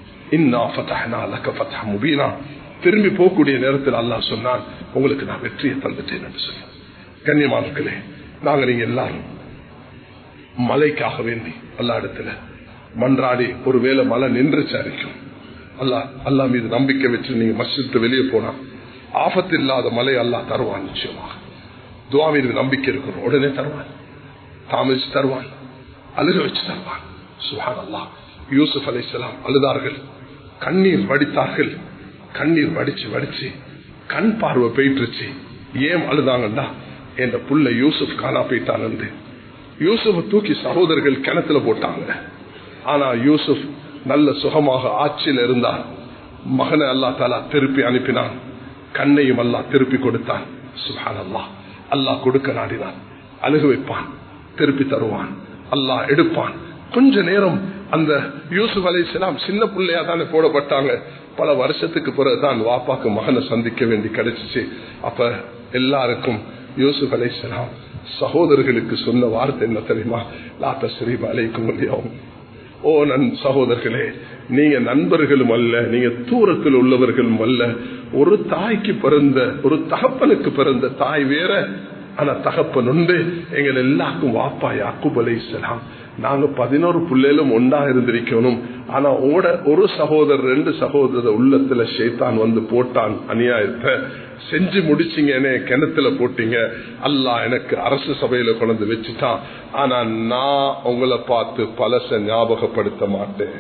திரும்பி போகக்கூடிய நேரத்தில் அல்லாஹ் சொன்னான் உங்களுக்கு நான் வெற்றியை தந்துட்டேன் என்று சொன்னேன் கண்ணியமானர்களே நாங்கள் நீங்க எல்லாரும் மலைக்காக வேண்டி அல்லா இடத்துல மன்றாடி ஒருவேளை மழை நின்றுச்சு அரிக்கும் அல்லா அல்லா மீது நம்பிக்கை வச்சு நீங்க மசித்து வெளியே போனா ஆபத்து இல்லாத மலை அல்லா தருவான் நிச்சயமாக துவா மீது நம்பிக்கை இருக்கணும் உடனே தருவான் தாமதிச்சு தருவான் அழுக வச்சு தருவான் சுஹான் அல்லா யூசுப் அலை அழுதார்கள் கண்ணீர் வடித்தார்கள் கண்ணீர் வடிச்சு வடிச்சு கண் பார்வை போயிட்டுருச்சு ஏன் அழுதாங்கன்னா என் புள்ள யூசுப் காணா போயிட்டான் யூசுப் தூக்கி சகோதரர்கள் கிணத்துல போட்டாங்க ஆனா யூசுப் நல்ல சுகமாக ஆட்சியில் இருந்தார் மகனை அல்லா தாலா திருப்பி அனுப்பினான் கண்ணையும் அல்லா திருப்பி கொடுத்தான் சுஹான் அல்லா அல்லாஹ் கொடுக்க நாடினான் அழுகு வைப்பான் திருப்பி தருவான் அல்லாஹ் எடுப்பான் கொஞ்ச நேரம் அந்த யூசுப் அலை சின்ன பிள்ளையா தானே போடப்பட்டாங்க பல வருஷத்துக்கு பிறகுதான் வாப்பாக்கு மகனை சந்திக்க வேண்டி கிடைச்சிச்சு அப்ப எல்லாருக்கும் யூசுப் அலை சகோதரர்களுக்கு சொன்ன வார்த்தை என்ன தெரியுமா லாத்த ஸ்ரீம் அலைக்கும் முடியும் ஓ நன் சகோதரர்களே நீங்க நண்பர்களும் அல்ல நீங்க தூரத்தில் உள்ளவர்களும் அல்ல ஒரு தாய்க்கு பிறந்த ஒரு தகப்பனுக்கு பிறந்த தாய் வேற ஆனா தகப்பன் உண்டு எங்கள் எல்லாருக்கும் வாப்பா யாக்குப் அலை நாங்க பதினோரு பிள்ளைகளும் ஒன்றா இருந்திருக்கணும் ஆனா ஓட ஒரு சகோதரர் ரெண்டு சகோதரர் உள்ளத்துல ஷேத்தான் வந்து போட்டான் அநியாயத்தை செஞ்சு முடிச்சிங்கன்னு கிணத்துல போட்டீங்க அல்லா எனக்கு அரசு சபையில கொண்டு வச்சுட்டான் ஆனா நான் உங்களை பார்த்து பலச ஞாபகப்படுத்த மாட்டேன்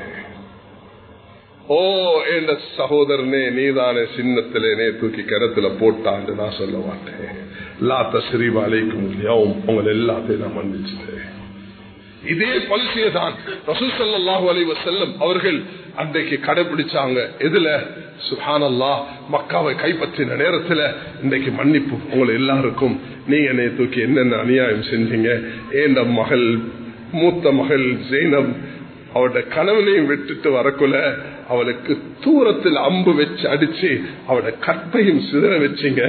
ஓ என் சகோதரனே நீதானே சின்னத்திலே தூக்கி கிணத்துல போட்டான்னு நான் சொல்ல மாட்டேன் லாத்த சிறிவாலைக்கும் உங்களை எல்லாத்தையும் நான் மன்னிச்சுட்டேன் இதே பாலிசியை தான் ரசூசல்லாஹு அலி வசல்லம் அவர்கள் அன்றைக்கு கடைபிடிச்சாங்க எதுல சுஹானல்லா மக்காவை கைப்பற்றின நேரத்துல இன்றைக்கு மன்னிப்பு உங்களை எல்லாருக்கும் நீங்க என்னை தூக்கி என்னென்ன அநியாயம் செஞ்சீங்க ஏண்ட மகள் மூத்த மகள் ஜெய்னப் அவட கனவுலையும் விட்டுட்டு வரக்குள்ள அவளுக்கு தூரத்தில் அம்பு வச்சு அடிச்சு அவட கற்பையும் சிதற வச்சீங்க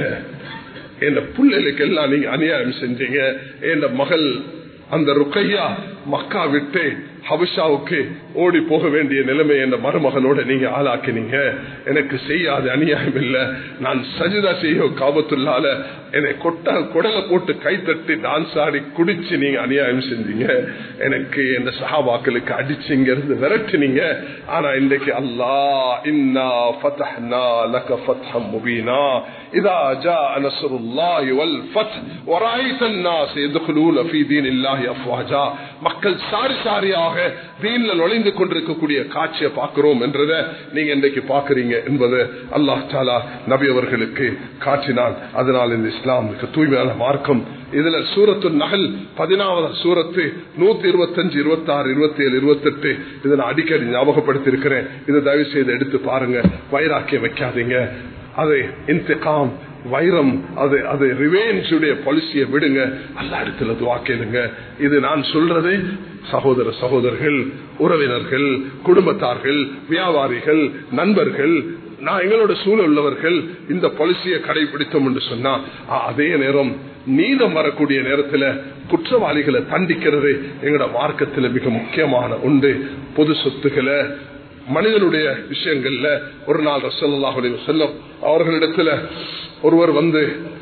என் பிள்ளைகளுக்கு எல்லாம் நீங்க அநியாயம் செஞ்சீங்க என் மகள் அந்த ருக்கையா மக்கா விட்டு ஹபிஷாவுக்கு ஓடி போக வேண்டிய நிலைமை என்ற மருமகனோட நீங்க ஆளாக்கினீங்க எனக்கு செய்யாத அநியாயம் இல்ல நான் சஜிதா செய்ய காபத்துள்ளால என்னை கொட்ட குடலை போட்டு கைத்தட்டி டான்ஸ் ஆடி குடிச்சு நீங்க அநியாயம் செஞ்சீங்க எனக்கு இந்த சஹாபாக்களுக்கு அடிச்சுங்க இருந்து விரட்டினீங்க ஆனா இன்றைக்கு அல்லா இன்னா ஃபதஹ்னா லக ஃபத்ஹம் முபீனா இதா ஜா நஸ்ருல்லாஹி வல் ஃபத் வராய்த الناس يدخلون في دين الله افواجا மக்கள் சாரி சாரியாக தீன்ல நுழைந்து கொண்டிருக்கக்கூடிய காட்சியை பார்க்கிறோம் என்றத நீங்க இன்றைக்கு பாக்குறீங்க என்பது அல்லாஹ் தாலா நபி அவர்களுக்கு காட்டினான் அதனால் இந்த இஸ்லாம் மிக தூய்மையான மார்க்கம் இதுல சூரத்து நகல் பதினாவது சூரத்து நூத்தி இருபத்தி அஞ்சு இருபத்தி ஆறு இருபத்தி ஏழு இருபத்தி எட்டு இதை நான் அடிக்கடி ஞாபகப்படுத்தி இருக்கிறேன் இதை தயவு செய்து எடுத்து பாருங்க வைராக்கியம் வைக்காதீங்க அதை இன்திகாம் வைரம் அது அது ரிவேஞ்சுடைய பாலிசியை விடுங்க அல்ல இடத்துல துவா கேளுங்க இது நான் சொல்றது சகோதர சகோதரர்கள் உறவினர்கள் குடும்பத்தார்கள் வியாபாரிகள் நண்பர்கள் நான் எங்களோட சூழல் உள்ளவர்கள் இந்த பாலிசியை கடைபிடித்தோம் என்று சொன்னா அதே நேரம் நீதம் வரக்கூடிய நேரத்தில் குற்றவாளிகளை தண்டிக்கிறது எங்களோட மார்க்கத்தில் மிக முக்கியமான உண்டு பொது சொத்துக்களை மனிதனுடைய விஷயங்கள்ல ஒரு நாள் ரசல்லாஹ் செல்லும் அவர்களிடத்துல ஒருவர் வந்து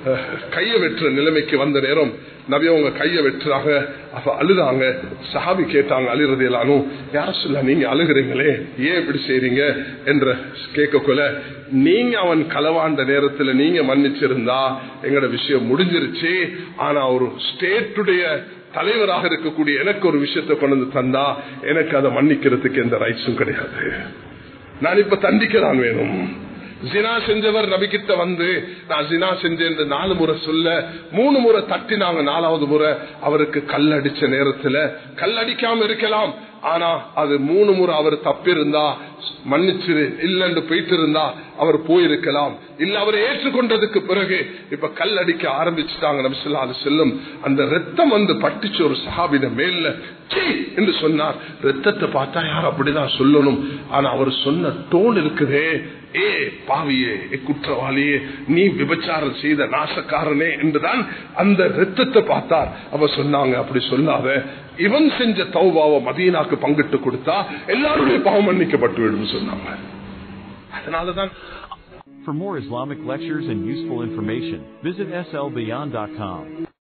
கையை வெட்டுற நிலைமைக்கு வந்த நேரம் நபி அவங்க கையை வெட்டுறாங்க அப்ப அழுதாங்க சஹாபி கேட்டாங்க அழுறதையிலானும் யார சொல்ல நீங்க அழுகிறீங்களே ஏன் இப்படி செய்றீங்க என்ற கேட்கக்குள்ள நீங்க அவன் களவாண்ட நேரத்துல நீங்க மன்னிச்சிருந்தா எங்கட விஷயம் முடிஞ்சிருச்சு ஆனா ஒரு ஸ்டேட்டுடைய தலைவராக இருக்கக்கூடிய எனக்கு ஒரு விஷயத்தை கொண்டு வந்து தந்தா எனக்கு அதை மன்னிக்கிறதுக்கு எந்த ரைட்ஸும் கிடையாது நான் இப்ப தண்டிக்க தான் வேணும் ஜினா செஞ்சவர் நபிக்கிட்ட வந்து நான் ஜினா செஞ்சேன் நாலு முறை சொல்ல மூணு முறை தட்டினாங்க நாலாவது முறை அவருக்கு கல் அடிச்ச நேரத்துல கல் அடிக்காம இருக்கலாம் ஆனா அது மூணு முறை அவர் தப்பிருந்தா மன்னிச்சு இல்லன்னு போயிட்டு இருந்தா அவர் போயிருக்கலாம் இல்ல அவர் ஏற்றுக்கொண்டதுக்கு பிறகு இப்ப கல் அடிக்க ஆரம்பிச்சுட்டாங்க நபிசுல்லா அது செல்லும் அந்த ரத்தம் வந்து பட்டுச்சு ஒரு சஹாபின மேல என்று சொன்னார் ரத்தத்தை பார்த்தா யார் அப்படிதான் சொல்லணும் ஆனா அவர் சொன்ன டோன் இருக்குதே ஏ பாவியே ஏ குற்றவாளியே நீ விபச்சாரம் செய்த நாசக்காரனே என்றுதான் அந்த ரத்தத்தை பார்த்தார் அவ சொன்னாங்க அப்படி சொல்லாத இவன் செஞ்ச தௌபாவை மதீனாக்கு பங்கிட்டு கொடுத்தா எல்லாருடைய பாவம் மன்னிக்கப்பட்டு விடும் சொன்னாங்க அதனாலதான் For more Islamic lectures and useful information, visit slbeyond.com.